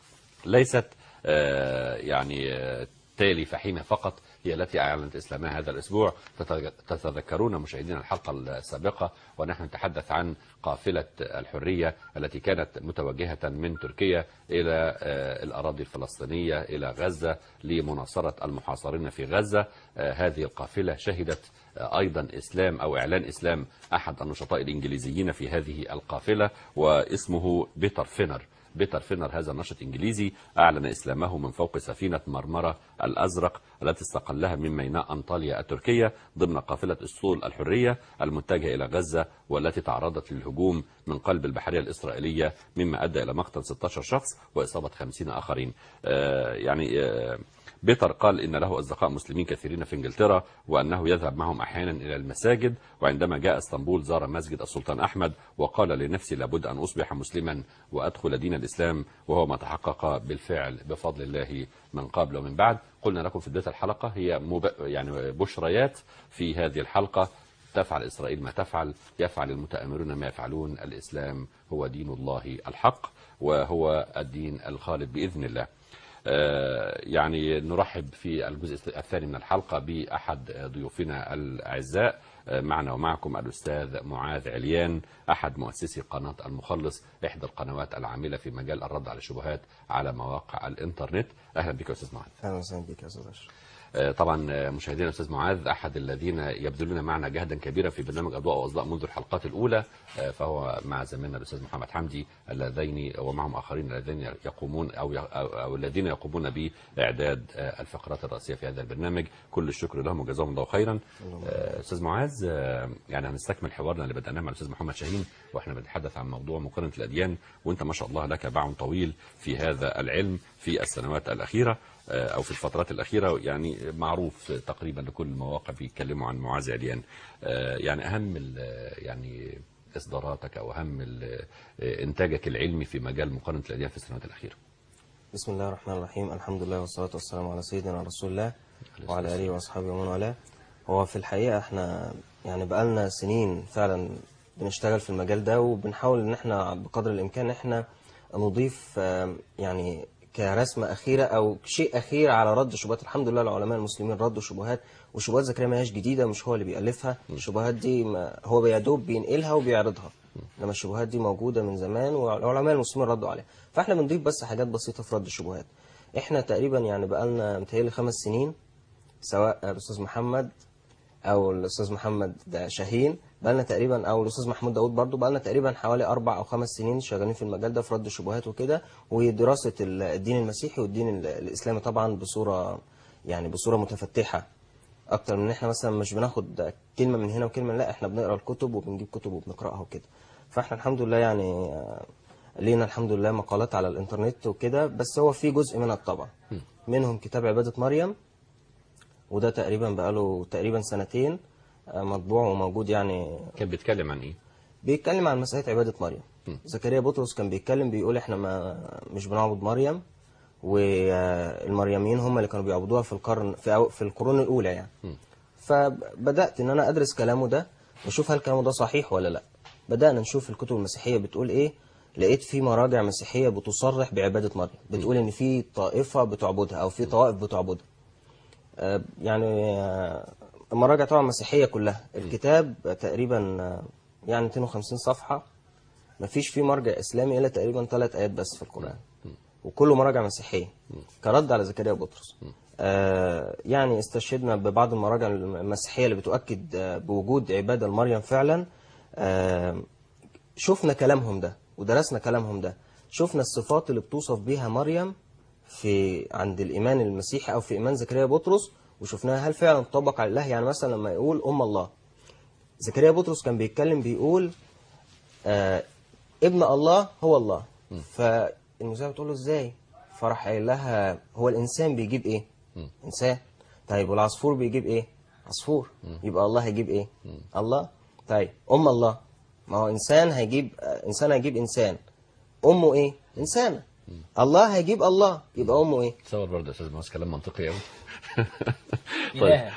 ليست آه، يعني آه، تالي فحيمة فقط هي التي أعلنت إسلامها هذا الأسبوع تتذ- تتذكرون مشاهدينا الحلقة السابقة ونحن نتحدث عن قافلة الحرية التي كانت متوجهة من تركيا إلى آه، الأراضي الفلسطينية إلى غزة لمناصرة المحاصرين في غزة آه، هذه القافلة شهدت آه، أيضا إسلام أو إعلان إسلام أحد النشطاء الإنجليزيين في هذه القافلة واسمه بيتر فينر بيتر فينر هذا الناشط انجليزي اعلن اسلامه من فوق سفينه مرمره الازرق التي استقلها من ميناء انطاليا التركيه ضمن قافله اسطول الحريه المتجهه الى غزه والتي تعرضت للهجوم من قلب البحريه الاسرائيليه مما ادى الى مقتل 16 شخص واصابه 50 اخرين آه يعني آه بيتر قال إن له أصدقاء مسلمين كثيرين في إنجلترا وأنه يذهب معهم أحيانا إلى المساجد وعندما جاء اسطنبول زار مسجد السلطان أحمد وقال لنفسي لابد أن أصبح مسلما وأدخل دين الإسلام وهو ما تحقق بالفعل بفضل الله من قبل ومن بعد قلنا لكم في بداية الحلقة هي مب... يعني بشريات في هذه الحلقة تفعل إسرائيل ما تفعل يفعل المتآمرون ما يفعلون الإسلام هو دين الله الحق وهو الدين الخالد بإذن الله آه، يعني نرحب في الجزء الثاني من الحلقة بأحد ضيوفنا الأعزاء آه، معنا ومعكم الأستاذ معاذ عليان أحد مؤسسي قناة المخلص إحدى القنوات العاملة في مجال الرد على الشبهات على مواقع الإنترنت أهلا بك يا أستاذ معاذ اهلا وسهلا بك يا استاذ اشرف آه، طبعا آه، مشاهدينا الاستاذ معاذ احد الذين يبذلون معنا جهدا كبيرا في برنامج اضواء واصداء منذ الحلقات الاولى آه، فهو مع زميلنا الاستاذ محمد حمدي اللذين ومعهم اخرين الذين يقومون او ي- او أو الذين يقومون باعداد آه، الفقرات الرئيسيه في هذا البرنامج كل الشكر لهم وجزاهم الله خيرا آه، استاذ معاذ آه، يعني هنستكمل حوارنا اللي بدأناه مع الاستاذ محمد شاهين واحنا بنتحدث عن موضوع مقارنه الاديان وانت ما شاء الله لك باع طويل في هذا العلم في السنوات الاخيره آه، او في الفترات الاخيره يعني معروف تقريبا لكل المواقع بيتكلموا عن معاذ عليان آه، يعني اهم ال- يعني اصداراتك او اهم ال- آه، انتاجك العلمي في مجال مقارنه الاديان في السنوات الاخيره بسم الله الرحمن الرحيم الحمد لله والصلاة والسلام على سيدنا رسول الله وعلى آله وأصحابه ومن والاه هو في الحقيقة احنا يعني بقالنا سنين فعلا بنشتغل في المجال ده وبنحاول ان احنا بقدر الامكان احنا نضيف آم، يعني كرسمة أخيرة أو شيء أخير على رد شبهات الحمد لله العلماء المسلمين ردوا شبهات وشبهات زكريا ما هياش جديدة مش هو اللي بيألفها الشبهات دي ما هو يا دوب بينقلها وبيعرضها انما الشبهات دي موجوده من زمان والعلماء المسلمين ردوا عليها فاحنا بنضيف بس حاجات بسيطه في رد الشبهات احنا تقريبا يعني بقالنا متهيألي خمس سنين سواء الاستاذ محمد او الاستاذ محمد ده شاهين بقالنا تقريبا او الاستاذ محمود داوود برضو بقالنا تقريبا حوالي اربع او خمس سنين شغالين في المجال ده في رد الشبهات وكده ودراسه ال- الدين المسيحي والدين ال- الاسلامي طبعا بصوره يعني بصوره متفتحه اكتر من ان احنا مثلا مش بناخد كلمه من هنا وكلمه من لا احنا بنقرا الكتب وبنجيب كتب وبنقراها وكده فاحنا الحمد لله يعني آه، لينا الحمد لله مقالات على الانترنت وكده بس هو في جزء منها الطبع منهم كتاب عباده مريم وده تقريبا بقاله تقريبا سنتين آه، مطبوع وموجود يعني كان بيتكلم عن ايه بيتكلم عن مسألة عبادة مريم زكريا بطرس كان بيتكلم بيقول احنا ما مش بنعبد مريم والمريميين هم اللي كانوا بيعبدوها في القرن في, أو- في القرون الأولى يعني فبدأت إن أنا أدرس كلامه ده وأشوف هل كلامه ده صحيح ولا لا بدأنا نشوف الكتب المسيحية بتقول إيه لقيت في مراجع مسيحية بتصرح بعبادة مريم بتقول إن في طائفة بتعبدها أو في طوائف بتعبدها آه، يعني آه، المراجع طبعا مسيحية كلها الكتاب تقريبا آه، يعني 250 صفحة مفيش فيه مرجع إسلامي إلا تقريبا ثلاث آيات بس في القرآن وكله مراجع مسيحية كرد على زكريا بطرس آه يعني استشهدنا ببعض المراجع المسيحية اللي بتؤكد آه بوجود عبادة لمريم فعلا آه شفنا كلامهم ده ودرسنا كلامهم ده شفنا الصفات اللي بتوصف بيها مريم في عند الإيمان المسيحي أو في إيمان زكريا بطرس وشفناها هل فعلا تطبق على الله يعني مثلا لما يقول أم الله زكريا بطرس كان بيتكلم بيقول آه ابن الله هو الله فالمذيعة بتقول له ازاي فراح قايل لها هو الانسان بيجيب ايه انسان طيب والعصفور بيجيب ايه عصفور يبقى الله هيجيب ايه الله طيب ام الله ما هو انسان هيجيب آه، انسان هيجيب انسان امه ايه انسانه الله هيجيب الله يبقى امه ايه تصور برضه يا استاذ مهندس كلام منطقي قوي إله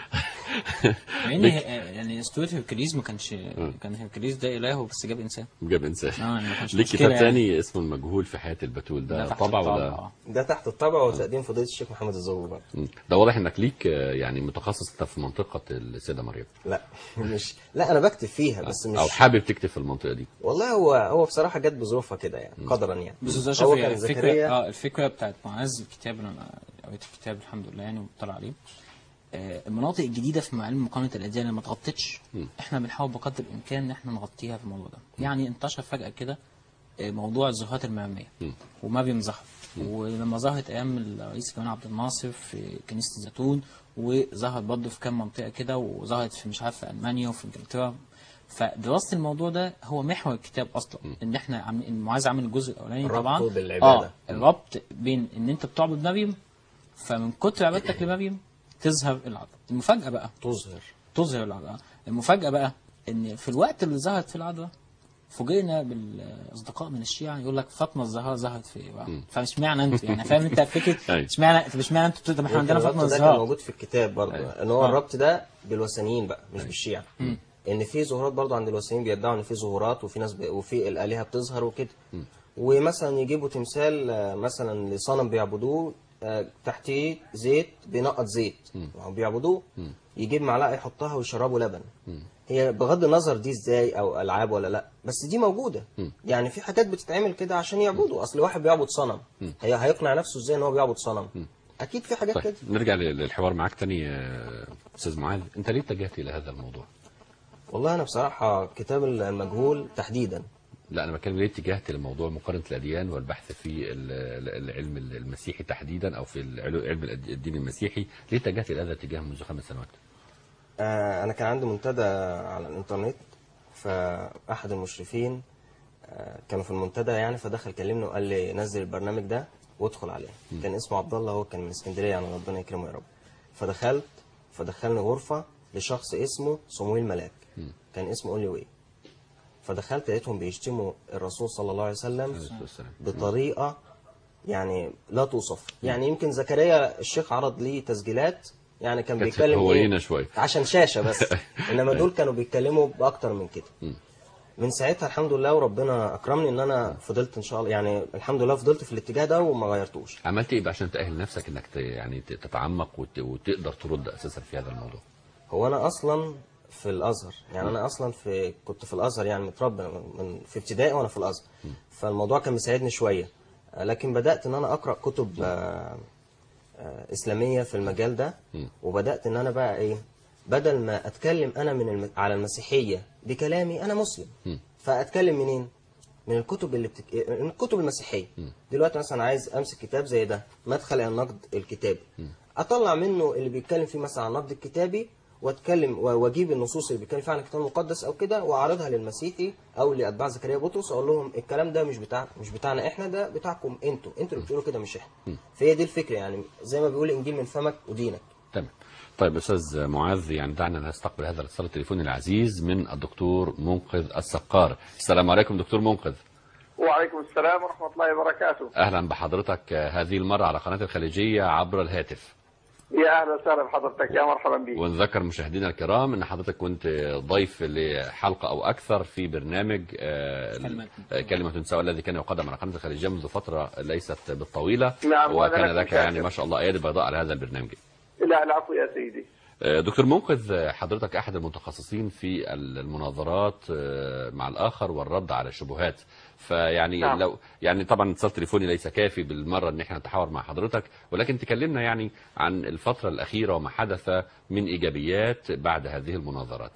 مع ان هي- يعني اسطوره هيركليز ما كانش كان هيركليز ده اله بس جاب انسان جاب انسان اه يعني ما كانش ليك مشكلة كتاب يعني. تاني اسمه المجهول في حياه البتول ده, ده تحت طبع الطبع، ولا آه. ده تحت الطبع وتقديم فضيلة الشيخ محمد الزغبي برضه. مم. ده واضح انك ليك آه، يعني متخصص انت في منطقه السيده مريم لا مش لا انا بكتب فيها بس مش او حابب تكتب في المنطقه دي والله هو هو بصراحة جت بظروفها كده يعني قدرا يعني بس ده هو شوف كان هي الفكره زكريا اه الفكره بتاعت معاذ الكتاب اللي انا قريت الكتاب الحمد لله يعني ومطلع عليه آه، المناطق الجديده في علم مقارنه الاديان اللي ما اتغطتش احنا بنحاول بقدر الامكان ان احنا نغطيها في الموضوع ده يعني انتشر فجاه كده آه، موضوع الزهات المرميه ومريم ظهر ولما ظهرت ايام الرئيس جمال عبد الناصر في كنيسه الزيتون وظهرت برضه في كام منطقه كده وظهرت في مش عارف في المانيا وفي انجلترا فدراسه الموضوع ده هو محور الكتاب اصلا ان احنا عم... ان معاذ عامل الجزء الاولاني ربطه طبعا بالعبادة. اه الربط بين ان انت بتعبد مريم فمن كتر عبادتك لمريم تظهر العذراء المفاجاه بقى تظهر تظهر العذراء المفاجاه بقى ان في الوقت اللي ظهرت في العذراء فوجئنا بالاصدقاء من الشيعه يقول لك فاطمه الزهراء ظهرت في ايه بقى فاشمعنى انت يعني فاهم انت فكره أيوة. اشمعنى طب اشمعنى انتوا طب احنا عندنا يمكن فاطمه الربط ده كان الزهراء موجود في الكتاب برضه ان هو آه. الربط ده بالوثنيين بقى مش بالشيعة ان في ظهورات برضه عند الوثنيين بيدعوا ان في ظهورات وفي ناس ب... وفي الالهه بتظهر وكده ومثلا يجيبوا تمثال آه، مثلا لصنم بيعبدوه آه، تحتيه زيت بينقط زيت وهم بيعبدوه يجيب معلقه يحطها ويشربوا لبن هي بغض النظر دي ازاي او العاب ولا لا بس دي موجوده يعني في حاجات بتتعمل كده عشان يعبدوا اصل واحد بيعبد صنم هي هيقنع نفسه ازاي ان هو بيعبد صنم اكيد في حاجات طيب كده نرجع لل- للحوار معاك تاني يا استاذ معاذ انت ليه اتجهت الى هذا الموضوع والله انا بصراحه كتاب المجهول تحديدا لا انا بتكلم ليه اتجهت لموضوع مقارنه الاديان والبحث في ال- ال- العلم المسيحي تحديدا او في العلو- علم الأد- الدين المسيحي ليه اتجهت الى هذا الاتجاه منذ خمس سنوات آه، انا كان عندي منتدى على الانترنت فاحد المشرفين آه، كانوا في المنتدى يعني فدخل كلمني وقال لي نزل البرنامج ده وادخل عليه كان اسمه عبد الله هو كان من اسكندريه يعني ربنا يكرمه يا رب فدخلت فدخلني غرفه لشخص اسمه صمويل ملاك كان اسمه اونلي واي فدخلت لقيتهم بيشتموا الرسول صلى الله عليه وسلم بطريقه يعني لا توصف يعني يمكن زكريا الشيخ عرض لي تسجيلات يعني كان كانت بيتكلم هوينة إيه؟ شوية. عشان شاشه بس انما دول كانوا بيتكلموا باكتر من كده من ساعتها الحمد لله وربنا اكرمني ان انا فضلت ان شاء الله يعني الحمد لله فضلت في الاتجاه ده وما غيرتوش عملت ايه بقى عشان تاهل نفسك انك ت- يعني ت- تتعمق وت- وتقدر ترد اساسا في هذا الموضوع هو انا اصلا في الازهر يعني انا اصلا في كنت في الازهر يعني متربى من في ابتدائي وانا في الازهر فالموضوع كان مساعدني شويه آه، لكن بدات ان انا اقرا كتب آه، آه، اسلاميه في المجال ده وبدات ان انا بقى ايه بدل ما اتكلم انا من الم... على المسيحيه بكلامي انا مسلم فاتكلم منين من الكتب اللي بتك... من الكتب المسيحيه دلوقتي مثلا عايز امسك كتاب زي ده مدخل النقد الكتابي اطلع منه اللي بيتكلم فيه مثلا عن النقد الكتابي واتكلم و- واجيب النصوص اللي بيتكلم فيها عن الكتاب المقدس او كده واعرضها للمسيحي او لاتباع زكريا بطرس اقول لهم الكلام ده مش بتاع مش بتاعنا احنا ده بتاعكم انتوا انتوا اللي بتقولوا كده مش احنا فهي دي الفكره يعني زي ما بيقول الانجيل من فمك ودينك تمام طيب استاذ معاذ يعني دعنا نستقبل هذا الاتصال التليفوني العزيز من الدكتور منقذ السقار السلام عليكم دكتور منقذ وعليكم السلام ورحمة الله وبركاته اهلا بحضرتك هذه المره على قناه الخليجيه عبر الهاتف يا أهلا وسهلا بحضرتك يا مرحبا بك ونذكر مشاهدينا الكرام ان حضرتك كنت ضيف لحلقه او اكثر في برنامج آه، آه، كلمه سواء الذي كان يقدم على قناه الخليجيه منذ فتره ليست بالطويله نعم، وأنا وكان لك لك مشاكر. يعني ما شاء الله ايادي بيضاء على هذا البرنامج لا العفو يا سيدي آه، دكتور منقذ حضرتك احد المتخصصين في المناظرات آه، مع الاخر والرد على الشبهات فيعني نعم. لو يعني طبعا اتصال تليفوني ليس كافي بالمره ان احنا نتحاور مع حضرتك ولكن تكلمنا يعني عن الفتره الاخيره وما حدث من ايجابيات بعد هذه المناظرات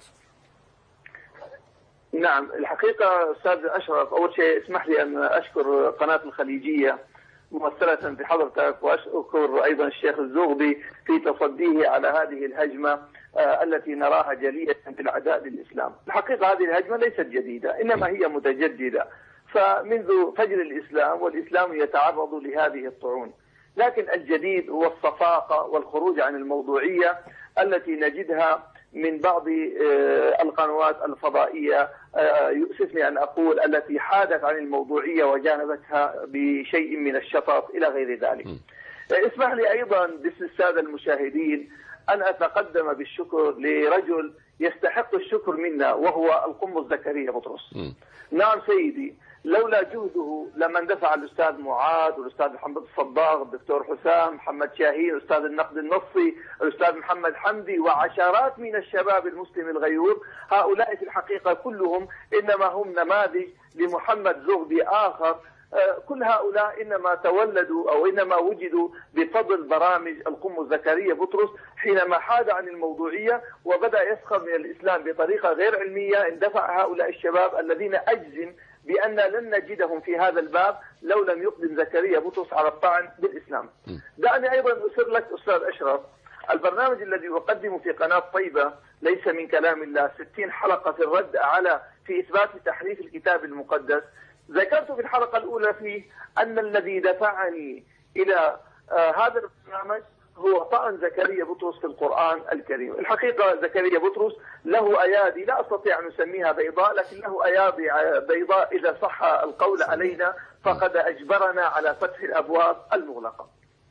نعم الحقيقة أستاذ أشرف أول شيء اسمح لي أن أشكر قناة الخليجية ممثلة بحضرتك وأشكر أيضا الشيخ الزغبي في تصديه على هذه الهجمة آه، التي نراها جلية في العداء للإسلام الحقيقة هذه الهجمة ليست جديدة إنما هي متجددة فمنذ فجر الإسلام والإسلام يتعرض لهذه الطعون لكن الجديد هو الصفاقة والخروج عن الموضوعية التي نجدها من بعض آه، القنوات الفضائية آه، يؤسفني أن أقول التي حادت عن الموضوعية وجانبتها بشيء من الشطط إلى غير ذلك اسمح لي أيضا باسم السادة المشاهدين أن أتقدم بالشكر لرجل يستحق الشكر منا وهو القمص زكريا بطرس نعم سيدي لولا جهده لما اندفع الاستاذ معاذ والاستاذ محمد الصباغ الدكتور حسام محمد شاهين استاذ النقد النصي الاستاذ محمد حمدي وعشرات من الشباب المسلم الغيور هؤلاء في الحقيقه كلهم انما هم نماذج لمحمد زغبي اخر آه، كل هؤلاء انما تولدوا او انما وجدوا بفضل برامج القم زكريا بطرس حينما حاد عن الموضوعيه وبدا يسخر من الاسلام بطريقه غير علميه اندفع هؤلاء الشباب الذين اجزم بان لن نجدهم في هذا الباب لو لم يقدم زكريا بطرس على الطعن بالاسلام. دعني ايضا اسر لك استاذ اشرف البرنامج الذي اقدمه في قناه طيبه ليس من كلام الله 60 حلقه في الرد على في اثبات تحريف الكتاب المقدس ذكرت في الحلقه الاولى فيه ان الذي دفعني الى آه هذا البرنامج هو طعن زكريا بطرس في القرآن الكريم الحقيقة زكريا بطرس له أيادي لا أستطيع أن أسميها بيضاء لكن له أيادي بيضاء إذا صح القول علينا فقد أجبرنا على فتح الأبواب المغلقة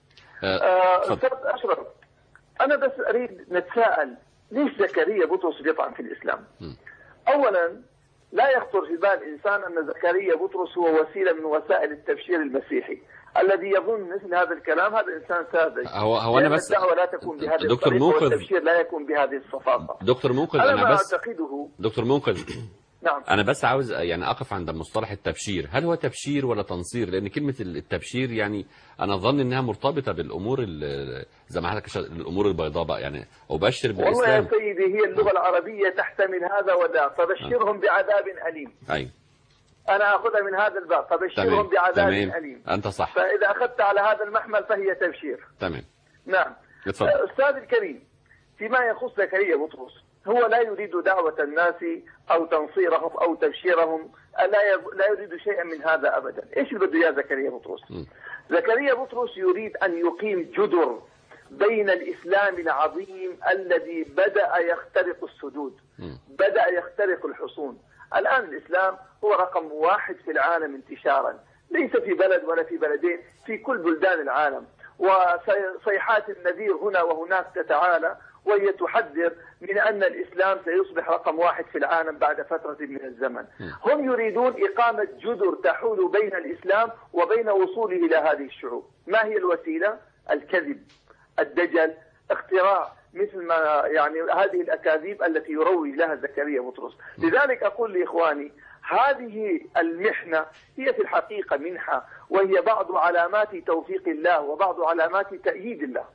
آه، أستاذ أشرف أنا بس أريد نتساءل ليش زكريا بطرس بيطعن في الإسلام أولا لا يخطر في بال إنسان أن زكريا بطرس هو وسيلة من وسائل التبشير المسيحي الذي يظن مثل هذا الكلام هذا انسان ساذج هو هو انا لأن بس الدعوه لا تكون بهذه دكتور الطريقه منقذ والتبشير لا يكون بهذه الصفاقه دكتور منقذ انا انا ما بس اعتقده دكتور منقذ نعم انا بس عاوز يعني اقف عند مصطلح التبشير هل هو تبشير ولا تنصير لان كلمه التبشير يعني انا اظن انها مرتبطه بالامور ال- زي ما حضرتك أشرت، الامور البيضاء بقى يعني ابشر والله يا بالاسلام سيدي هي اللغه العربيه تحتمل هذا وذاك فبشرهم بعذاب اليم ايوه انا اخذها من هذا الباب فبشرهم تمام بعذاب تمام اليم انت صح فاذا اخذت على هذا المحمل فهي تبشير تمام نعم اتفضل أستاذ الكريم فيما يخص زكريا بطرس هو لا يريد دعوة الناس أو تنصيرهم أو تبشيرهم لا يب- لا يريد شيئا من هذا أبدا إيش اللي بده إياه زكريا بطرس زكريا بطرس يريد أن يقيم جدر بين الإسلام العظيم الذي بدأ يخترق السدود بدأ يخترق الحصون الآن الإسلام هو رقم واحد في العالم انتشارا ليس في بلد ولا في بلدين في كل بلدان العالم وصيحات النذير هنا وهناك تتعالى وهي تحذر من أن الإسلام سيصبح رقم واحد في العالم بعد فترة من الزمن هم يريدون إقامة جدر تحول بين الإسلام وبين وصوله إلى هذه الشعوب ما هي الوسيلة؟ الكذب الدجل اختراع مثل ما يعني هذه الأكاذيب التي يروج لها زكريا بطرس لذلك أقول لإخواني هذه المحنة هي في الحقيقة منحة وهي بعض علامات توفيق الله وبعض علامات تأييد الله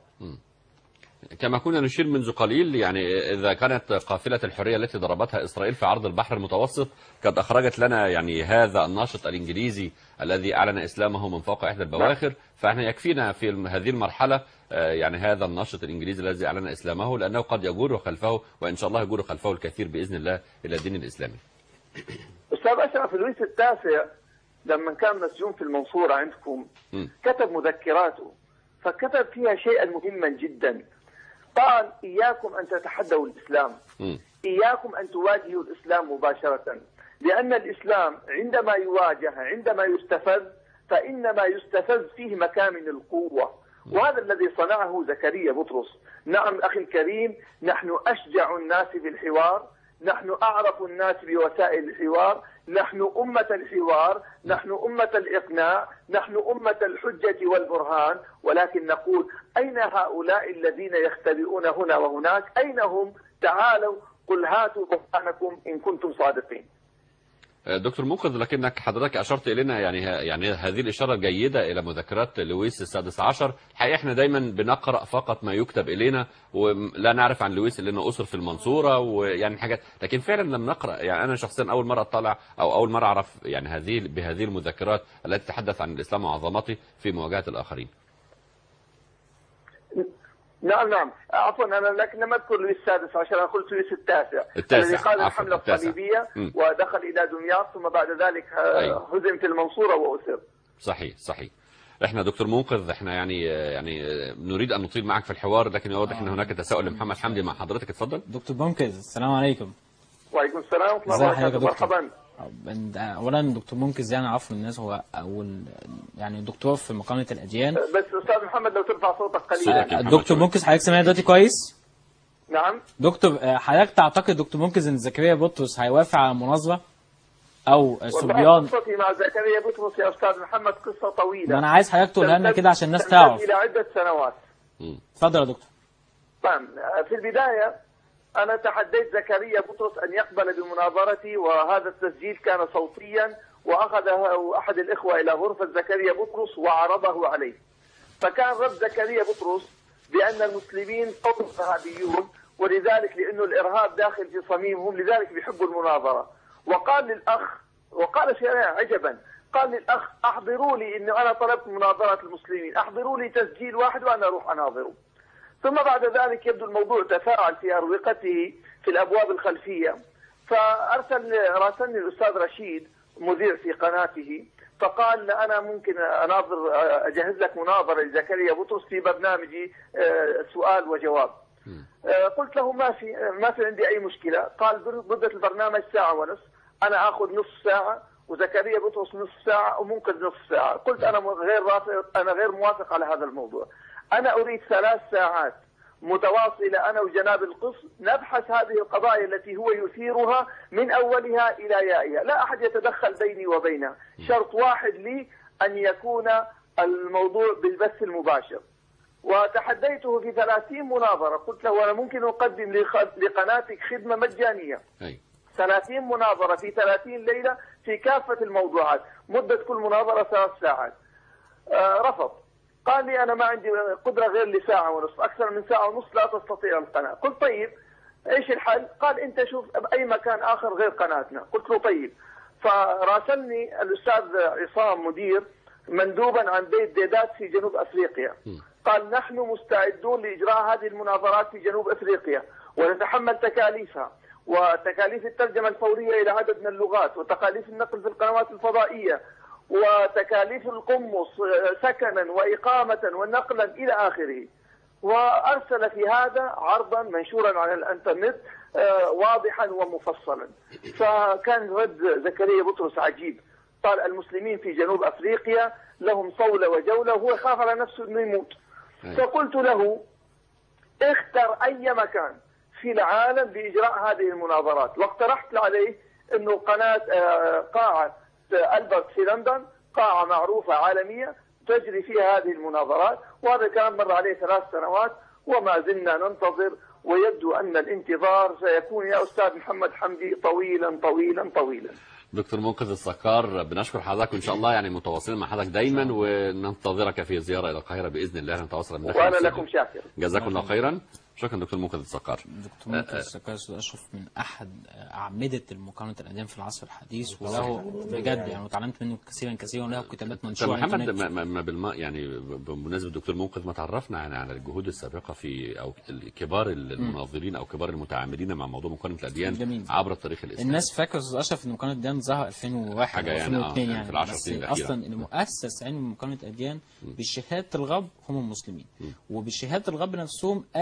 كما كنا نشير منذ قليل يعني إذا كانت قافلة الحرية التي ضربتها إسرائيل في عرض البحر المتوسط قد أخرجت لنا يعني هذا الناشط الإنجليزي الذي أعلن إسلامه من فوق إحدى البواخر فإحنا يكفينا في الم- هذه المرحلة آه، يعني هذا الناشط الإنجليزي الذي أعلن إسلامه لأنه قد يجور خلفه وإن شاء الله يجور خلفه الكثير بإذن الله إلى الدين الإسلامي أستاذ أشرف لويس التاسع لما كان مسجون في المنصورة عندكم مم. كتب مذكراته فكتب فيها شيئا مهما جدا قال إياكم أن تتحدوا الإسلام مم. إياكم أن تواجهوا الإسلام مباشرة لأن الإسلام عندما يواجه عندما يستفز فإنما يستفز فيه مكان من القوة وهذا الذي صنعه زكريا بطرس نعم أخي الكريم نحن أشجع الناس بالحوار نحن أعرف الناس بوسائل الحوار نحن أمة الحوار نحن أمة الإقناع نحن أمة الحجة والبرهان ولكن نقول أين هؤلاء الذين يختبئون هنا وهناك أين هم تعالوا قل هاتوا برهانكم إن كنتم صادقين دكتور منقذ لكنك حضرتك اشرت الينا يعني يعني هذه الاشاره جيده الى مذكرات لويس السادس عشر الحقيقه احنا دايما بنقرا فقط ما يكتب الينا ولا نعرف عن لويس الا انه اسر في المنصوره ويعني حاجات لكن فعلا لما نقرا يعني انا شخصيا اول مره اطلع او اول مره اعرف يعني هذه بهذه المذكرات التي تتحدث عن الاسلام وعظمته في مواجهه الاخرين نعم نعم عفوا انا لكن لم اذكر لويس السادس عشر انا قلت لويس التاسع التاسع، الذي قاد عفوا، الحمله التاسع. الصليبيه مم. ودخل الى دمياط ثم بعد ذلك آه، أيوة. هزم في المنصوره واسر صحيح صحيح احنا دكتور منقذ احنا يعني يعني نريد ان نطيل معك في الحوار لكن واضح ان هناك تساؤل لمحمد حمدي مع حضرتك اتفضل دكتور منقذ السلام عليكم وعليكم السلام ورحمه ازي الله حضرتك يا وبركاته دكتور؟ مرحبا بن- اولا دكتور منقذ يعني عفوا الناس هو اول يعني دكتور في مقامه الاديان بس استاذ محمد لو ترفع صوتك قليلا دكتور منقذ حضرتك سامعني دلوقتي كويس نعم دكتور آه، حضرتك تعتقد دكتور منقذ ان زكريا بطرس هيوافق على المناظره او والله صبيان قصتي مع زكريا بطرس يا استاذ محمد قصه طويله ما انا عايز حضرتك تقولها لنا تمتد- كده عشان الناس تمتد تعرف الى عده سنوات اتفضل يا دكتور طبعا في البداية أنا تحديت زكريا بطرس أن يقبل بمناظرتي وهذا التسجيل كان صوتيا وأخذه أحد الإخوة إلى غرفة زكريا بطرس وعرضه عليه فكان رد زكريا بطرس بأن المسلمين قوم إرهابيون ولذلك لأنه الإرهاب داخل في صميمهم لذلك بيحبوا المناظرة وقال للأخ وقال شيئا عجبا قال للأخ أحضروا لي أنه أنا طلبت مناظرة المسلمين أحضروا لي تسجيل واحد وأنا أروح أناظره ثم بعد ذلك يبدو الموضوع تفاعل في أروقته في الأبواب الخلفية فأرسل راسلني الأستاذ رشيد مذيع في قناته فقال أنا ممكن أناظر أجهز لك مناظرة لزكريا بطرس في برنامجي آه، سؤال وجواب آه، قلت له ما في ما في عندي أي مشكلة قال مدة البرنامج ساعة ونصف أنا آخذ نصف ساعة وزكريا بطرس نصف ساعة وممكن نصف ساعة قلت أنا غير رافض أنا غير موافق على هذا الموضوع أنا أريد ثلاث ساعات متواصلة أنا وجناب القس نبحث هذه القضايا التي هو يثيرها من أولها إلى يائها لا أحد يتدخل بيني وبينه شرط واحد لي أن يكون الموضوع بالبث المباشر وتحديته في 30 مناظرة قلت له أنا ممكن أقدم لخ- لقناتك خدمة مجانية أي. 30 مناظرة في 30 ليلة في كافة الموضوعات مدة كل مناظرة ثلاث ساعات آه، رفض قال لي أنا ما عندي قدرة غير لساعة ونصف أكثر من ساعة ونصف لا تستطيع القناة قلت طيب إيش الحل قال أنت شوف بأي مكان آخر غير قناتنا قلت له طيب فراسلني الأستاذ عصام مدير مندوبا عن بيت ديدات في جنوب أفريقيا قال نحن مستعدون لإجراء هذه المناظرات في جنوب أفريقيا ونتحمل تكاليفها وتكاليف الترجمة الفورية إلى عدد من اللغات وتكاليف النقل في القنوات الفضائية وتكاليف القمص آه، سكنا وإقامة ونقلا إلى آخره وأرسل في هذا عرضا منشورا على الانترنت آه، واضحا ومفصلا فكان رد زكريا بطرس عجيب قال المسلمين في جنوب أفريقيا لهم صولة وجولة وهو خاف على نفسه أنه يموت فقلت له اختر أي مكان في العالم لإجراء هذه المناظرات واقترحت عليه أنه قناة آه، قاعة آه، ألبرت في لندن قاعة معروفة عالمية تجري فيها هذه المناظرات وهذا الكلام مر عليه ثلاث سنوات وما زلنا ننتظر ويبدو أن الانتظار سيكون يا أستاذ محمد حمدي طويلا طويلا طويلا دكتور منقذ السكار بنشكر حضرتك وان شاء الله يعني متواصلين مع حضرتك دايما وننتظرك في زياره الى القاهره باذن الله نتواصل من داخل وأنا الاستوديو. لكم شاكر جزاكم الله خيرا شكرا دكتور منقذ السكار دكتور منقذ السكر أستاذ أشرف من أحد أعمدة المقارنة الأديان في العصر الحديث وله بجد يعني وتعلمت منه كثيرا كثيرا وله كتابات طب منشورة على محمد الإنترنت. ما, ما ما بالما يعني بمناسبه الدكتور منقذ ما تعرفنا عن عن الجهود السابقه في او كبار المناظرين او كبار المتعاملين مع موضوع مقارنه الاديان جميل. عبر التاريخ الاسلامي الناس فاكره استاذ اشرف ان مقارنه الاديان ظهر 2001 حاجة او يعني، آه، 2002 يعني يعني في العشر بس سنين الأخيرة. اصلا اللي مؤسس علم مقارنه الاديان بشهاده الغرب هم المسلمين وبشهاده الغرب نفسهم قالوا ان علم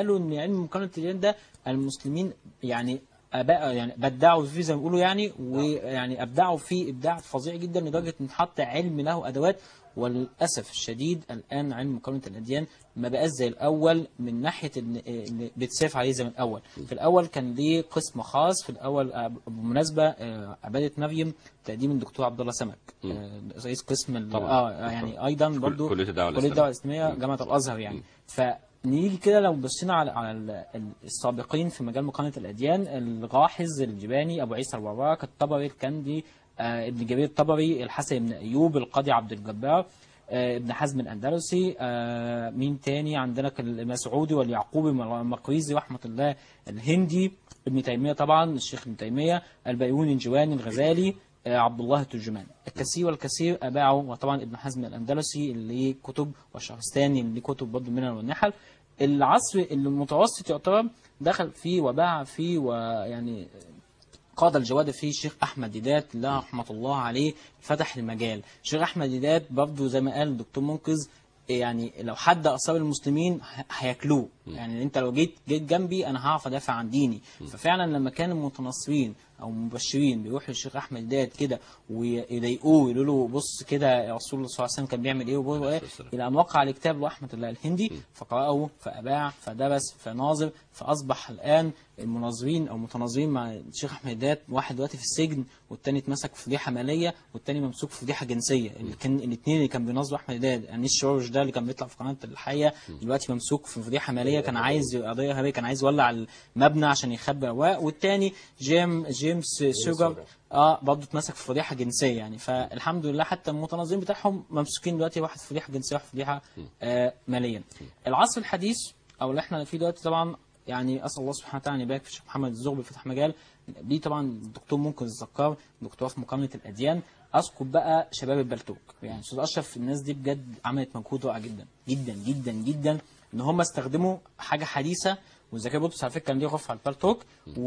علم مقارنه الاديان ده المسلمين يعني أباء يعني بدعوا فيه زي ما بيقولوا يعني ويعني ابدعوا فيه ابداع فظيع جدا لدرجه ان حتى علم له ادوات وللاسف الشديد الان علم مقارنه الاديان ما بقاش زي الاول من ناحيه ان إن بيتساف عليه زي من الاول في الاول كان ليه قسم خاص في الاول آه، بالمناسبه آه، عباده مريم تقديم الدكتور عبد الله سمك آه، رئيس قسم ال- طبعاً. اه يعني ايضا برضو كلية الدعوة كليه الدعوه الإسلامية. الاسلاميه جامعه الازهر يعني فنيجي كده لو بصينا على على ال- ال- السابقين في مجال مقارنه الاديان الغاحظ الجباني ابو عيسى الوراق الطبري الكندي آه، ابن جرير الطبري الحسن بن ايوب القاضي عبد الجبار آه، ابن حزم الاندلسي آه، مين تاني عندنا كان المسعودي واليعقوبي المقريزي رحمه الله الهندي ابن تيميه طبعا الشيخ ابن تيميه البيوني الجواني الغزالي آه، عبد الله الترجمان الكثير والكثير أباعوا وطبعا ابن حزم الأندلسي اللي ليه كتب والشهرستاني اللي ليه كتب برضه منها والنحل العصر المتوسط يعتبر دخل فيه وباع فيه ويعني قاد الجواد فيه الشيخ احمد ديدات الله رحمه الله عليه فتح المجال الشيخ احمد ديدات برضه زي ما قال الدكتور منقذ يعني لو حد اصاب المسلمين ه- هياكلوه يعني انت لو جيت جيت جنبي انا هعرف ادافع عن ديني ففعلا لما كان المتنصرين او المبشرين بيروحوا للشيخ احمد ديدات كده ويضايقوه يقولوا له بص كده يا رسول الله صلى الله عليه وسلم كان بيعمل ايه وبيقول ايه الى ان وقع على كتاب له احمد الله الهندي فقرأه فاباع فدرس فناظر فاصبح الان المناظرين او متناظرين مع الشيخ احمد ديدات واحد دلوقتي في السجن والتاني اتمسك في فضيحه ماليه والتاني ممسوك في فضيحه جنسيه اللي كان الاثنين اللي كان بيناظروا احمد ديدات انيس شورج ده اللي كان بيطلع في قناه الحيه دلوقتي ممسوك في فضيحه ماليه كان عايز قضيه ارهابيه كان عايز يولع المبنى عشان يخبي اواق والتاني جيم جيمس سوجر اه برضه اتمسك في فضيحه جنسيه يعني فالحمد لله حتى المتناظرين بتاعهم ممسوكين دلوقتي واحد في فضيحه جنسيه واحد في فضيحه آه ماليا العصر الحديث او اللي احنا فيه دلوقتي طبعا يعني اسال الله سبحانه وتعالى ان يبارك في الشيخ محمد الزغبي فتح مجال دي طبعا الدكتور منقذ الزكار دكتوراه في مقارنه الاديان اسقط بقى شباب البلتوك يعني استاذ اشرف الناس دي بجد عملت مجهود رائع جدا جدا جدا جدا ان هم استخدموا حاجه حديثه وزكريا بطرس على فكره كان ليه غرفه على البلتوك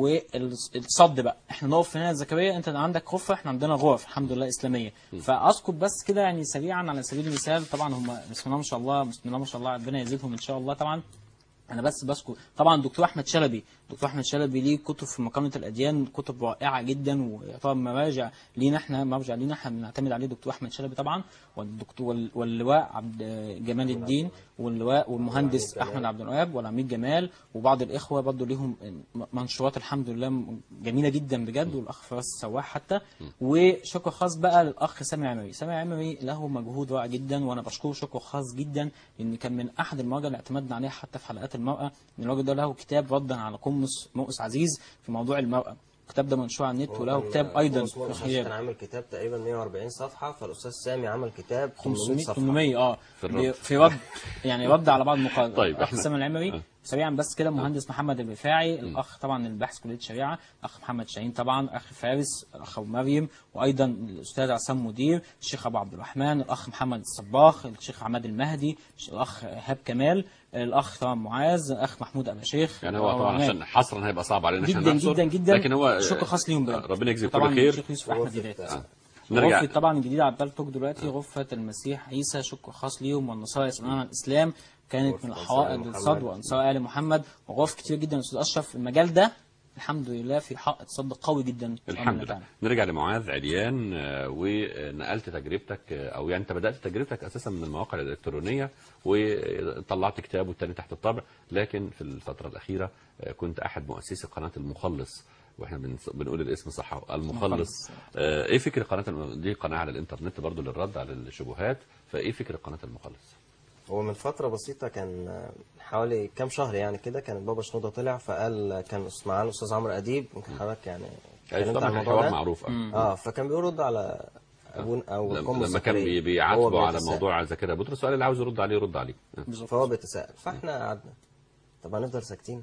والصد بقى احنا نقف هنا يا زكريا انت عندك غرفه احنا عندنا غرف الحمد لله اسلاميه فاسقط بس كده يعني سريعا على سبيل المثال طبعا هم بسم الله ما شاء الله بسم الله ما شاء الله ربنا يزيدهم ان شاء الله طبعا انا بس بذكر طبعا دكتور احمد شلبي دكتور احمد شلبي ليه كتب في مقارنه الاديان كتب رائعه جدا ويعتبر مراجع لينا احنا مرجع لينا احنا بنعتمد عليه دكتور احمد شلبي طبعا والدكتور وال- واللواء عبد جمال الدين واللواء والمهندس احمد عبد الوهاب والعميد جمال وبعض الاخوه برضه ليهم منشورات الحمد لله جميله جدا بجد والاخ فراس السواح حتى وشكر خاص بقى للاخ سامي عمري سامي عمري له مجهود رائع جدا وانا بشكره شكر خاص جدا لان كان من احد المراجع اللي اعتمدنا عليها حتى في حلقات المراه ان الراجل ده له كتاب ردا على قمص مؤس عزيز في موضوع المراه الكتاب ده منشور على النت وله كتاب ايضا اسمه في كان خيال عامل كتاب تقريبا 140 صفحه فالاستاذ سامي عمل كتاب 800 500 صفحه 800 اه في الرد. بي- في رد يعني رد على بعض المقال طيب، الاخ إحنا- سامي العمري آه. سريعا بس كده مهندس محمد الرفاعي الاخ طبعا الباحث كليه الشريعه الاخ محمد شاهين طبعا اخ فارس الاخ أبو مريم وايضا الاستاذ عصام مدير الشيخ ابو عبد الرحمن الاخ محمد الصباخ الشيخ عماد المهدي الاخ ايهاب كمال الاخ طبعا معاذ الاخ محمود ابا شيخ يعني هو طبعا عشان حصرا هيبقى صعب علينا عشان جدا نحصر جدا جدا لكن هو شكر خاص ليهم بقى ربنا يجزيك طبعا كل خير الشيخ يوسف احمد ديدات آه. نرجع غرفة طبعا الجديدة على البال توك دلوقتي غرفة المسيح عيسى شكر خاص ليهم والنصارى يسألون عن الإسلام كانت من الحوائط الصد وأنصار آل محمد وغرف كتير جدا أستاذ أشرف المجال ده الحمد لله في حائط صد قوي جدا الحمد لله نرجع لمعاذ عليان آه، ونقلت تجربتك آه، او يعني انت بدات تجربتك اساسا من المواقع الالكترونيه وطلعت كتاب والتاني تحت الطبع لكن في الفتره الاخيره آه، كنت احد مؤسسي قناه المخلص واحنا بنص- بنقول الاسم صح أهو، المخلص المخلص. آه، ايه فكره قناه الم- دي قناه على الانترنت برضو للرد على الشبهات فايه فكره قناه المخلص هو من فترة بسيطة كان حوالي كام شهر يعني كده كان بابا شنودة طلع فقال كان معاه الأستاذ عمرو أديب ممكن حضرتك يعني اتكلمت طبعاً عن الموضوع الحوار ده. معروف، آه. اه فكان بيرد على أبونا أو لما القمة لما كان الزكريا. بي- هو بيعاتبوا على بيتساءل. موضوع زكريا بطرس السؤال اللي عاوز يرد عليه يرد عليه آه. فهو بيتساءل فاحنا قعدنا طب هنفضل ساكتين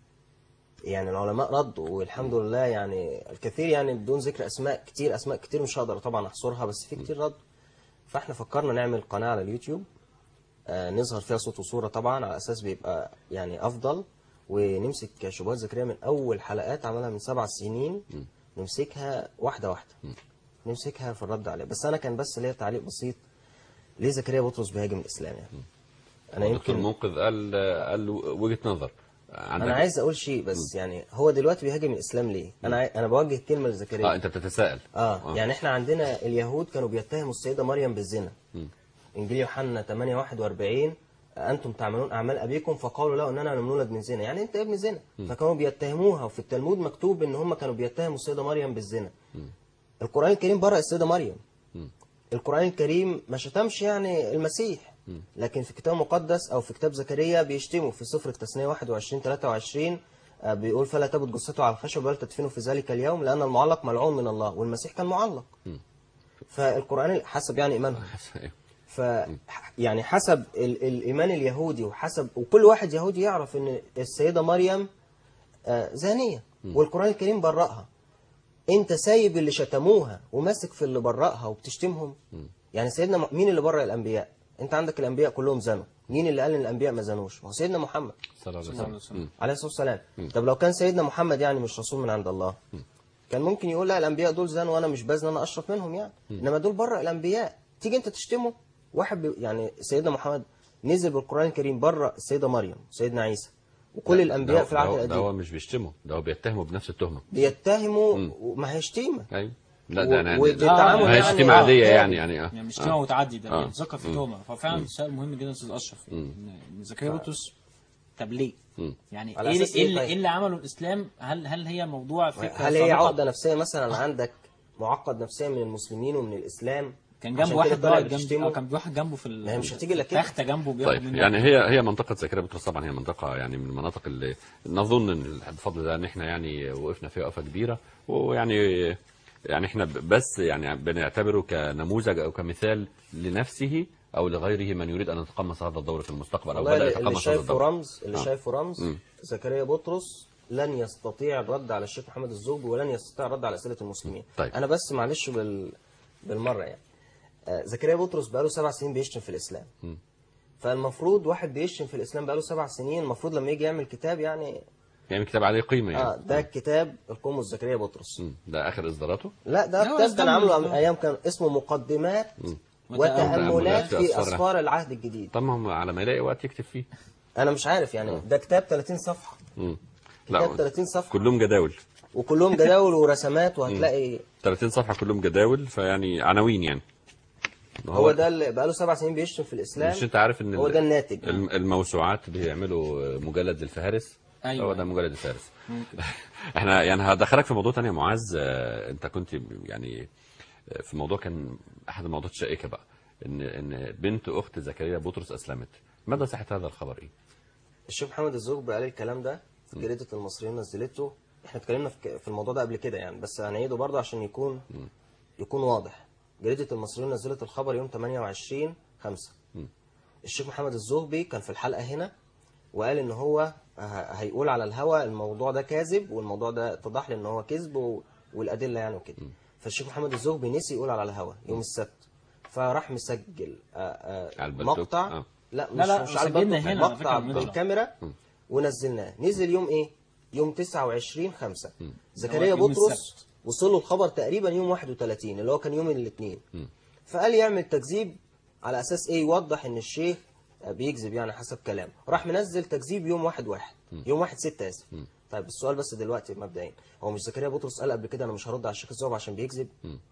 يعني العلماء ردوا والحمد لله يعني الكثير يعني بدون ذكر اسماء كتير اسماء كتير مش هقدر طبعا احصرها بس في كتير ردوا فاحنا فكرنا نعمل قناه على اليوتيوب آه نظهر فيها صوت وصوره طبعا على اساس بيبقى يعني افضل ونمسك شبهات زكريا من اول حلقات عملها من سبع سنين نمسكها واحده واحده نمسكها في الرد عليها بس انا كان بس ليا تعليق بسيط ليه زكريا بطرس بيهاجم الاسلام يعني انا الدكتور يمكن منقذ قال قال له وجهه نظر عندك انا عايز اقول شيء بس يعني هو دلوقتي بيهاجم الاسلام ليه انا عاي- انا بوجه كلمه لزكريا اه انت بتتساءل اه يعني احنا عندنا اليهود كانوا بيتهموا السيده مريم بالزنا مم. انجيل يوحنا 8 41 انتم تعملون اعمال ابيكم فقالوا له اننا لم نولد من زنا يعني انت ابن زنا فكانوا بيتهموها وفي التلمود مكتوب ان هم كانوا بيتهموا السيده مريم بالزنا القران الكريم برأ السيده مريم القران الكريم ما شتمش يعني المسيح لكن في كتاب مقدس او في كتاب زكريا بيشتموا في سفر التثنيه 21 23 آه، بيقول فلا تبت جثته على الخشب بل تدفنه في ذلك اليوم لان المعلق ملعون من الله والمسيح كان معلق فالقران حسب يعني ايمانهم ف يعني حسب ال الايمان اليهودي وحسب وكل واحد يهودي يعرف ان السيده مريم آه، زانيه والقران الكريم برأها انت سايب اللي شتموها وماسك في اللي برأها وبتشتمهم يعني سيدنا م- مين اللي برأ الانبياء انت عندك الانبياء كلهم زنوا مين اللي قال ان الانبياء ما زنوش ما هو سيدنا محمد صلى الله عليه وسلم عليه الصلاه والسلام طب لو كان سيدنا محمد يعني مش رسول من عند الله كان ممكن يقول لا الانبياء دول زنوا وانا مش بزن انا اشرف منهم يعني انما دول بره الانبياء تيجي انت تشتمه واحد بي يعني سيدنا محمد نزل بالقران الكريم بره السيده مريم سيدنا عيسى وكل ده الانبياء هو- في العهد ده هو- ده القديم هو مش بيشتمه ده هو بيتهمه بنفس التهمه بيتهموا وما هي شتيمه ايوه لا و- ده انا وده تعامل ما هي يعني- شتيمه آه، عاديه يعني- يعني يعني اه يعني مش آه. تهمه وتعدي ده آه. بيتذكر في مم. تهمه ففعلا مم. سؤال مهم جدا استاذ اشرف ان إن زكريا ف- بطرس طب ليه؟ مم. يعني على ايه أساس ايه إيه اللي, طيب؟ إيه اللي عمله الاسلام هل هل هي موضوع فكره هل هي سابقة؟ عقده نفسيه مثلا عندك معقد نفسيا من المسلمين ومن الاسلام كان عشان جنبه كده واحد طالع قاعد جنبه بتشتمه؟ اه كان في واحد جنبه في ال- ما هي مش هتيجي إلا كده. تحت جنبه بياخد طيب منه يعني هي هي منطقه زكريا بطرس طبعا هي منطقه يعني من المناطق اللي نظن ان بفضل الله ان احنا يعني وقفنا فيها وقفه كبيره ويعني يعني احنا ب- بس يعني بنعتبره كنموذج او كمثال لنفسه او لغيره من يريد ان يتقمص هذا الدور في المستقبل او والله بدا اللي- اللي يتقمص هذا شايفه الدور رمز اللي آه. شايفه رمز مم. زكريا بطرس لن يستطيع الرد على الشيخ محمد الزغبي ولن يستطيع الرد على اسئله المسلمين طيب. انا بس معلش بال... بالمره يعني آه، زكريا بطرس بقاله سبع سنين بيشتم في الاسلام مم. فالمفروض واحد بيشتم في الاسلام بقاله سبع سنين المفروض لما يجي يعمل كتاب يعني يعني كتاب عليه قيمه يعني اه ده كتاب القمص زكريا بطرس مم. ده اخر اصداراته لا ده لا، كتاب ده كان من- عامله أم- ايام كان اسمه مقدمات مم. وتاملات في في أسفار اسفار العهد الجديد طب ما هو على ما يلاقي وقت يكتب فيه انا مش عارف يعني ده كتاب 30 صفحه مم. كتاب 30 صفحه كلهم جداول وكلهم جداول ورسمات وهتلاقي 30 صفحه كلهم جداول فيعني عناوين يعني هو ده اللي بقاله سبع سنين بيشتم في الاسلام مش انت عارف ان هو ال- ده الناتج الم- الموسوعات بيعملوا مجلد للفهارس أيوة. هو ده مجلد الفهارس احنا يعني هدخلك في موضوع تاني يا معاذ آه، انت كنت يعني آه، في موضوع كان احد الموضوعات الشائكه بقى ان ان بنت اخت زكريا بطرس اسلمت مدى صحه هذا الخبر ايه؟ الشيخ محمد الزغبي قال الكلام ده جريدة المصريين نزلته احنا اتكلمنا في في الموضوع ده قبل كده يعني بس هنعيده برضه عشان يكون يكون واضح جريدة المصريين نزلت الخبر يوم 28 5 الشيخ محمد الزغبي كان في الحلقة هنا وقال ان هو ه- هيقول على الهوا الموضوع ده كاذب والموضوع ده اتضح لي ان هو كذب و- والادله يعني وكده فالشيخ محمد الزغبي نسي يقول على الهوا يوم السبت فراح مسجل آه، آه، على البلتوك؟ مقطع آه. لا مش لا، لا، مش على سجلنا البلتوك هنا على مقطع فكرة الموضوع. بالكاميرا ونزلناه نزل يوم ايه يوم 29 5 زكريا اللي هو يوم بطرس السبت. وصل له الخبر تقريبا يوم 31 اللي هو كان يوم الاثنين فقال يعمل تكذيب على اساس ايه يوضح ان الشيخ بيكذب يعني حسب كلامه راح منزل تكذيب يوم واحد واحد يوم واحد ستة اسف طيب السؤال بس دلوقتي مبدئيا هو مش زكريا بطرس قال قبل كده انا مش هرد على الشيخ الزوب عشان بيكذب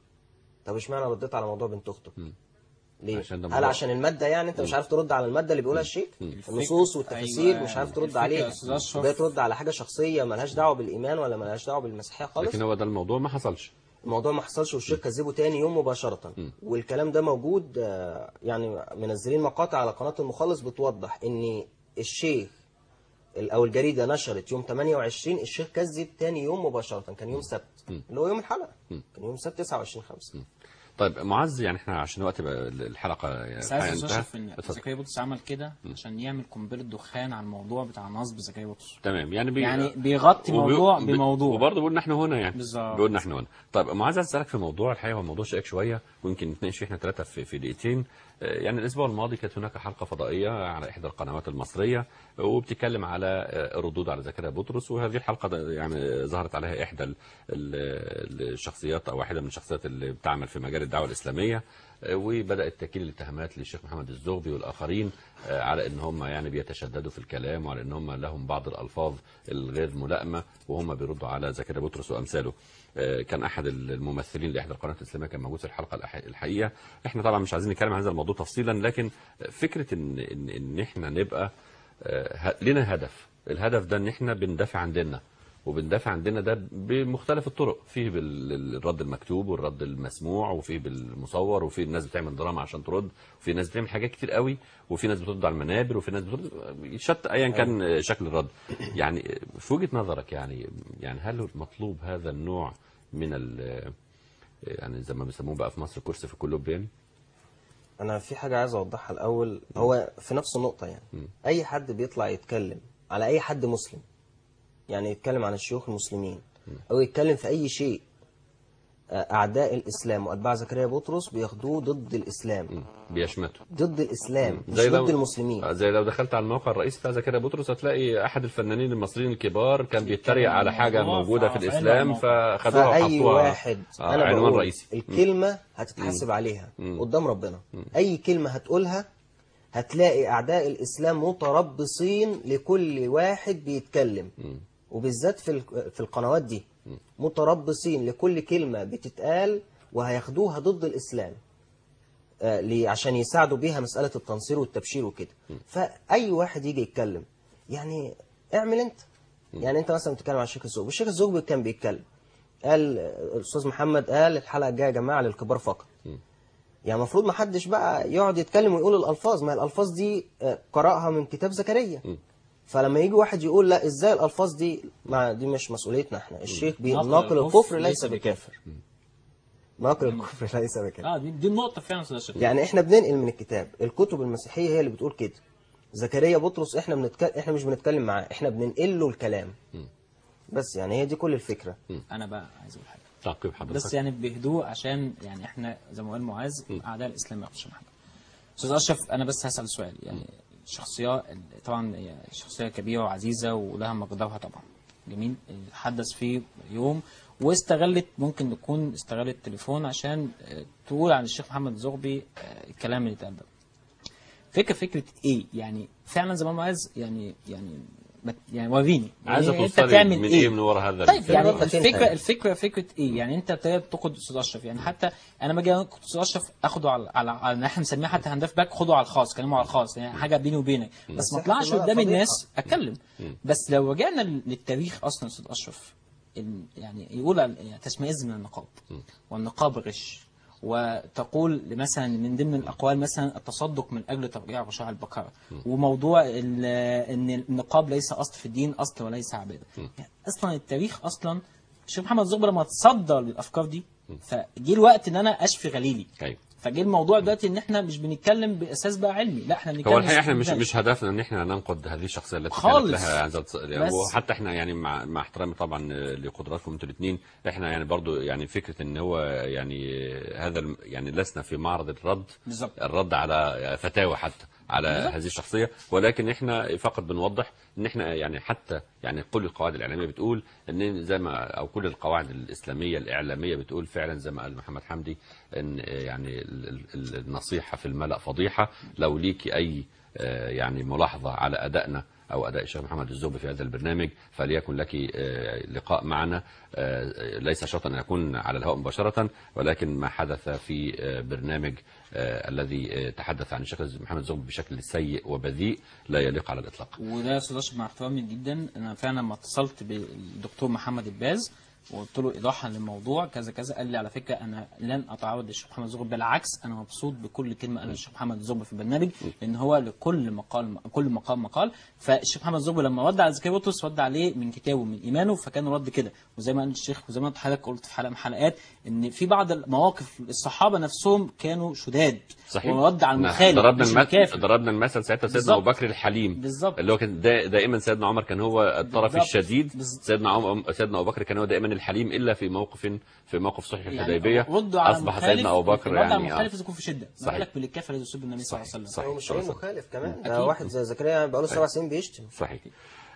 طب اشمعنى رديت على موضوع بنت اخته ليه عشان ده هل موضوع- عشان الماده يعني انت مش عارف ترد على الماده اللي بيقولها الشيخ النصوص والتفاسير أيوة، مش عارف ترد الفكرة عليها يا أستاذ أشرف. وجاي ترد على حاجه شخصيه ملهاش دعوه بالايمان ولا ملهاش دعوه بالمسيحيه خالص لكن هو ده الموضوع ما حصلش الموضوع ما حصلش والشيخ كذبه تاني يوم مباشرة والكلام ده موجود آه، يعني منزلين مقاطع على قناة المخلص بتوضح ان الشيخ ال- او الجريدة نشرت يوم 28 الشيخ كذب تاني يوم مباشرة كان يوم سبت اللي هو يوم الحلقة كان يوم سبت 29 5 طيب معاذ يعني احنا عشان وقت بقى الحلقه يعني بس عايز انتهى. اشرف ان اتفضل. زكريا بطرس عمل كده عشان يعمل قنبله دخان على الموضوع بتاع نصب زكريا بطرس تمام يعني بي... يعني بيغطي وبي- موضوع بي- بموضوع. وبرضه بيقول نحن هنا يعني بالظبط. بيقول نحن هنا طيب معاذ عايز اسالك في موضوع الحقيقه هو موضوع شائك شويه ويمكن نتناقش فيه احنا ثلاثه في, في دقيقتين آه، يعني الاسبوع الماضي كانت هناك حلقه فضائيه على احدى القنوات المصريه وبتتكلم على آه، الردود على زكريا بطرس وهذه الحلقه ده يعني ظهرت عليها احدى ال- ال- الشخصيات او واحده من الشخصيات اللي بتعمل في مجال الدعوه الاسلاميه آه، وبدات تكيل الاتهامات للشيخ محمد الزغبي والاخرين آه، على ان هم يعني بيتشددوا في الكلام وعلى ان هم لهم بعض الالفاظ الغير ملائمه وهم بيردوا على زكريا بطرس وامثاله آه، كان احد الممثلين لاحدى القنوات الاسلاميه كان موجود في الحلقه الأح- الحقيقه احنا طبعا مش عايزين نتكلم عن هذا الموضوع تفصيلا لكن فكره ان ان, إن احنا نبقى آه، ه- لنا هدف الهدف ده ان احنا بندافع عن ديننا وبندافع عن ديننا ده بمختلف الطرق فيه بالرد المكتوب والرد المسموع وفيه بالمصور وفي الناس بتعمل دراما عشان ترد وفي ناس بتعمل حاجات كتير قوي وفي ناس بترد على المنابر وفي ناس بترد شتى ايا كان شكل الرد يعني في وجهه نظرك يعني يعني هل مطلوب هذا النوع من ال يعني زي ما بيسموه بقى في مصر كرسي في كل بيان انا في حاجه عايز اوضحها الاول هو في نفس النقطه يعني اي حد بيطلع يتكلم على اي حد مسلم يعني يتكلم عن الشيوخ المسلمين او يتكلم في اي شيء آه، اعداء الاسلام واتباع زكريا بطرس بياخدوه ضد الاسلام بيشمتوا ضد الاسلام مش زي لو ضد المسلمين آه، زي لو دخلت على الموقع الرئيسي بتاع زكريا بطرس هتلاقي احد الفنانين المصريين الكبار كان بيتريق على حاجه الموضوع موجوده في فعلا الاسلام الموقع. فخدوها فاي وحطوها واحد آه، انا عنوان بقول رئيسي الكلمه هتتحاسب عليها قدام ربنا اي كلمه هتقولها هتلاقي اعداء الاسلام متربصين لكل واحد بيتكلم وبالذات في ال- في القنوات دي متربصين لكل كلمه بتتقال وهياخدوها ضد الاسلام آه، ليه؟ عشان يساعدوا بيها مساله التنصير والتبشير وكده فاي واحد يجي يتكلم يعني اعمل انت يعني انت مثلا بتتكلم عن الشيخ الزوجي الشيخ الزوجي كان بيتكلم قال الاستاذ محمد قال الحلقه الجايه يا جماعه للكبار فقط يعني المفروض ما حدش بقى يقعد يتكلم ويقول الالفاظ ما هي الالفاظ دي آه، قراها من كتاب زكريا فلما يجي واحد يقول لا ازاي الالفاظ دي ما دي مش مسؤوليتنا احنا الشيخ بيقول ناقل الكفر ليس بكافر ناقل الكفر ليس بكافر اه دي, دي النقطه فعلا استاذ شريف يعني احنا بننقل من الكتاب الكتب المسيحيه هي اللي بتقول كده زكريا بطرس احنا بنتكلم احنا مش بنتكلم معاه احنا بننقل له الكلام بس يعني هي دي كل الفكره انا بقى عايز اقول حاجه تعقيب حضرتك بس يعني بهدوء عشان يعني احنا زي ما قال معاذ اعداء الاسلام ما ياخدوش حاجه استاذ اشرف انا بس هسال سؤال يعني شخصيه طبعا هي شخصيه كبيره وعزيزه ولها مقدارها طبعا جميل حدث في يوم واستغلت ممكن تكون استغلت التليفون عشان آه، تقول عن الشيخ محمد زغبي آه، الكلام اللي اتقال ده فكره فكره ايه يعني فعلا زي ما معاذ يعني يعني ما- يعني وريني عايز يعني انت توصلي تعمل من ايه ايه من ورا هذا طيب الفيلم؟ يعني نقطة تانية. الفكره الفكره فكره ايه يعني انت ابتديت تاخد استاذ اشرف يعني حتى انا باجي اخد استاذ اشرف اخده على على, على ان احنا مسميها حتى هندف باك خده على الخاص كلمه على الخاص يعني حاجه بيني وبينك بس ما بس اطلعش احنا قدام فضيحة. الناس اتكلم بس لو رجعنا للتاريخ اصلا استاذ اشرف إن- يعني يقول على- يعني تشمئز من النقاب والنقاب غش وتقول مثلا من ضمن الاقوال مثلا التصدق من اجل ترجيع غشاء البقره وموضوع ال- ان النقاب ليس اصل في الدين اصل وليس عباده يعني اصلا التاريخ اصلا الشيخ محمد زغبي لما تصدى للافكار دي فجه الوقت ان انا اشفي غليلي أيوة. فجه الموضوع دلوقتي ان احنا مش بنتكلم باساس بقى علمي لا احنا بنتكلم هو الحقيقه احنا مش استدلال. مش هدفنا ان احنا ننقد هذه الشخصيه التي خالص. كانت لها ذات بس- وحتى احنا يعني مع مع احترامي طبعا لقدراتكم انتوا الاثنين احنا يعني برضو يعني فكره ان هو يعني هذا الم- يعني لسنا في معرض الرد بالظبط. الرد على فتاوى حتى على بالظبط. هذه الشخصيه ولكن احنا فقط بنوضح ان احنا يعني حتى يعني كل القواعد الاعلاميه بتقول ان زي ما او كل القواعد الاسلاميه الاعلاميه بتقول فعلا زي ما قال محمد حمدي ان يعني ال- ال- ال- النصيحه في الملا فضيحه لو ليكي اي آه، يعني ملاحظه على ادائنا او اداء الشيخ محمد الزغبي في هذا البرنامج فليكن لك آه، لقاء معنا آه، ليس شرطا ان يكون على الهواء مباشره ولكن ما حدث في آه، برنامج آه، الذي آه، تحدث عن الشيخ محمد الزغبي بشكل سيء وبذيء لا يليق على الاطلاق وده يا استاذ اشرف مع احترامي جدا انا فعلا لما اتصلت بالدكتور محمد الباز وقلت له ايضاحا للموضوع كذا كذا قال لي على فكره انا لن اتعرض للشيخ محمد زغبي بالعكس انا مبسوط بكل كلمه قالها الشيخ محمد زغبي في البرنامج لان هو لكل مقال كل مقام مقال فالشيخ محمد زغبي لما رد على زكريا بطرس رد عليه من كتابه من ايمانه فكان رد كده وزي ما قال الشيخ وزي ما حضرتك قلت في حلقه من الحلقات ان في بعض المواقف الصحابه نفسهم كانوا شداد صحيح ورد على نعم. المخالف ضربنا مش المثل الكافر ضربنا المثل ساعتها سيدنا بالظبط. ابو بكر الحليم بالظبط. اللي هو كان دا دائما سيدنا عمر كان هو الطرف بالظبط. الشديد بالظبط. سيدنا عمر سيدنا ابو بكر كان هو دائما الحليم الا في موقف في موقف صلح يعني الحديبيه ردوا على اصبح المخالف- سيدنا ابو بكر الرد على يعني المخالف آه. اذا يكون في شده ما صحيح. بالك بالكافر الذي يسب النبي صلى الله عليه وسلم صحيح هو مش اي صحيح. مخالف كمان أكيد. ده واحد زي زكريا بقاله سبع سنين بيشتم صحيح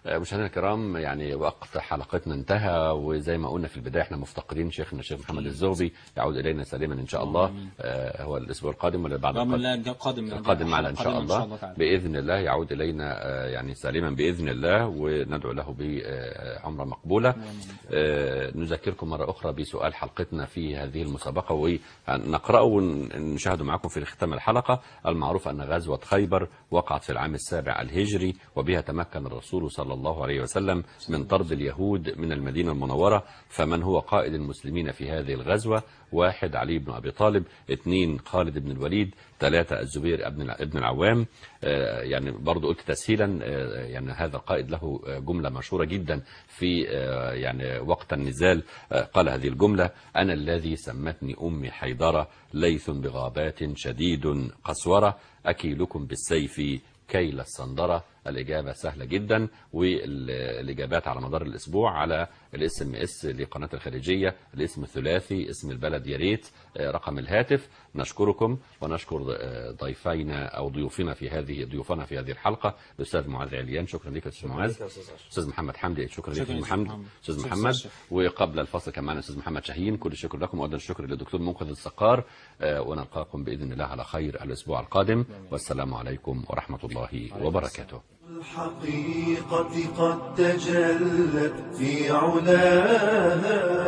آه، مشاهدينا الكرام يعني وقت حلقتنا انتهى وزي ما قلنا في البدايه احنا مفتقدين شيخنا الشيخ محمد الزغبي يعود الينا سالما ان شاء الله آه، هو الاسبوع القادم ولا بعد رغم القادم؟ الله جا- قادم القادم معنا ان شاء قادم الله تعالى. باذن الله يعود الينا آه، يعني سالما باذن الله وندعو له بعمره مقبوله آه، نذكركم مره اخرى بسؤال حلقتنا في هذه المسابقه ونقراه ونشاهد معكم في ختام الحلقه المعروف ان غزوه خيبر وقعت في العام السابع الهجري وبها تمكن الرسول صلى الله عليه وسلم من طرد اليهود من المدينه المنوره فمن هو قائد المسلمين في هذه الغزوه واحد علي بن ابي طالب اثنين خالد بن الوليد ثلاثة الزبير ابن ابن العوام آه، يعني برضو قلت تسهيلا آه، يعني هذا القائد له آه، جملة مشهورة جدا في آه، يعني وقت النزال آه، قال هذه الجملة أنا الذي سمتني أمي حيدرة ليث بغابات شديد قسورة أكيلكم بالسيف كيل الصندرة الإجابة سهلة جدا والإجابات على مدار الأسبوع على الاس ام اس لقناة الخارجية الاسم الثلاثي اسم البلد يا ريت آه، رقم الهاتف نشكركم ونشكر آه، ضيفينا أو ضيوفنا في هذه ضيوفنا في هذه الحلقة الأستاذ معاذ عليان شكرا لك يا أستاذ معاذ لك يا أستاذ أشرف. أستاذ محمد حمدي شكرا لك شكرا يا يا محمد أستاذ محمد. أستاذ شكرا محمد أستاذ أشرف. وقبل الفصل كان معنا الأستاذ محمد شاهين كل الشكر لكم وأيضا الشكر للدكتور منقذ السقار آه، ونلقاكم بإذن الله على خير الأسبوع القادم والسلام عليكم ورحمة الله وبركاته الحقيقة قد تجلت في علاها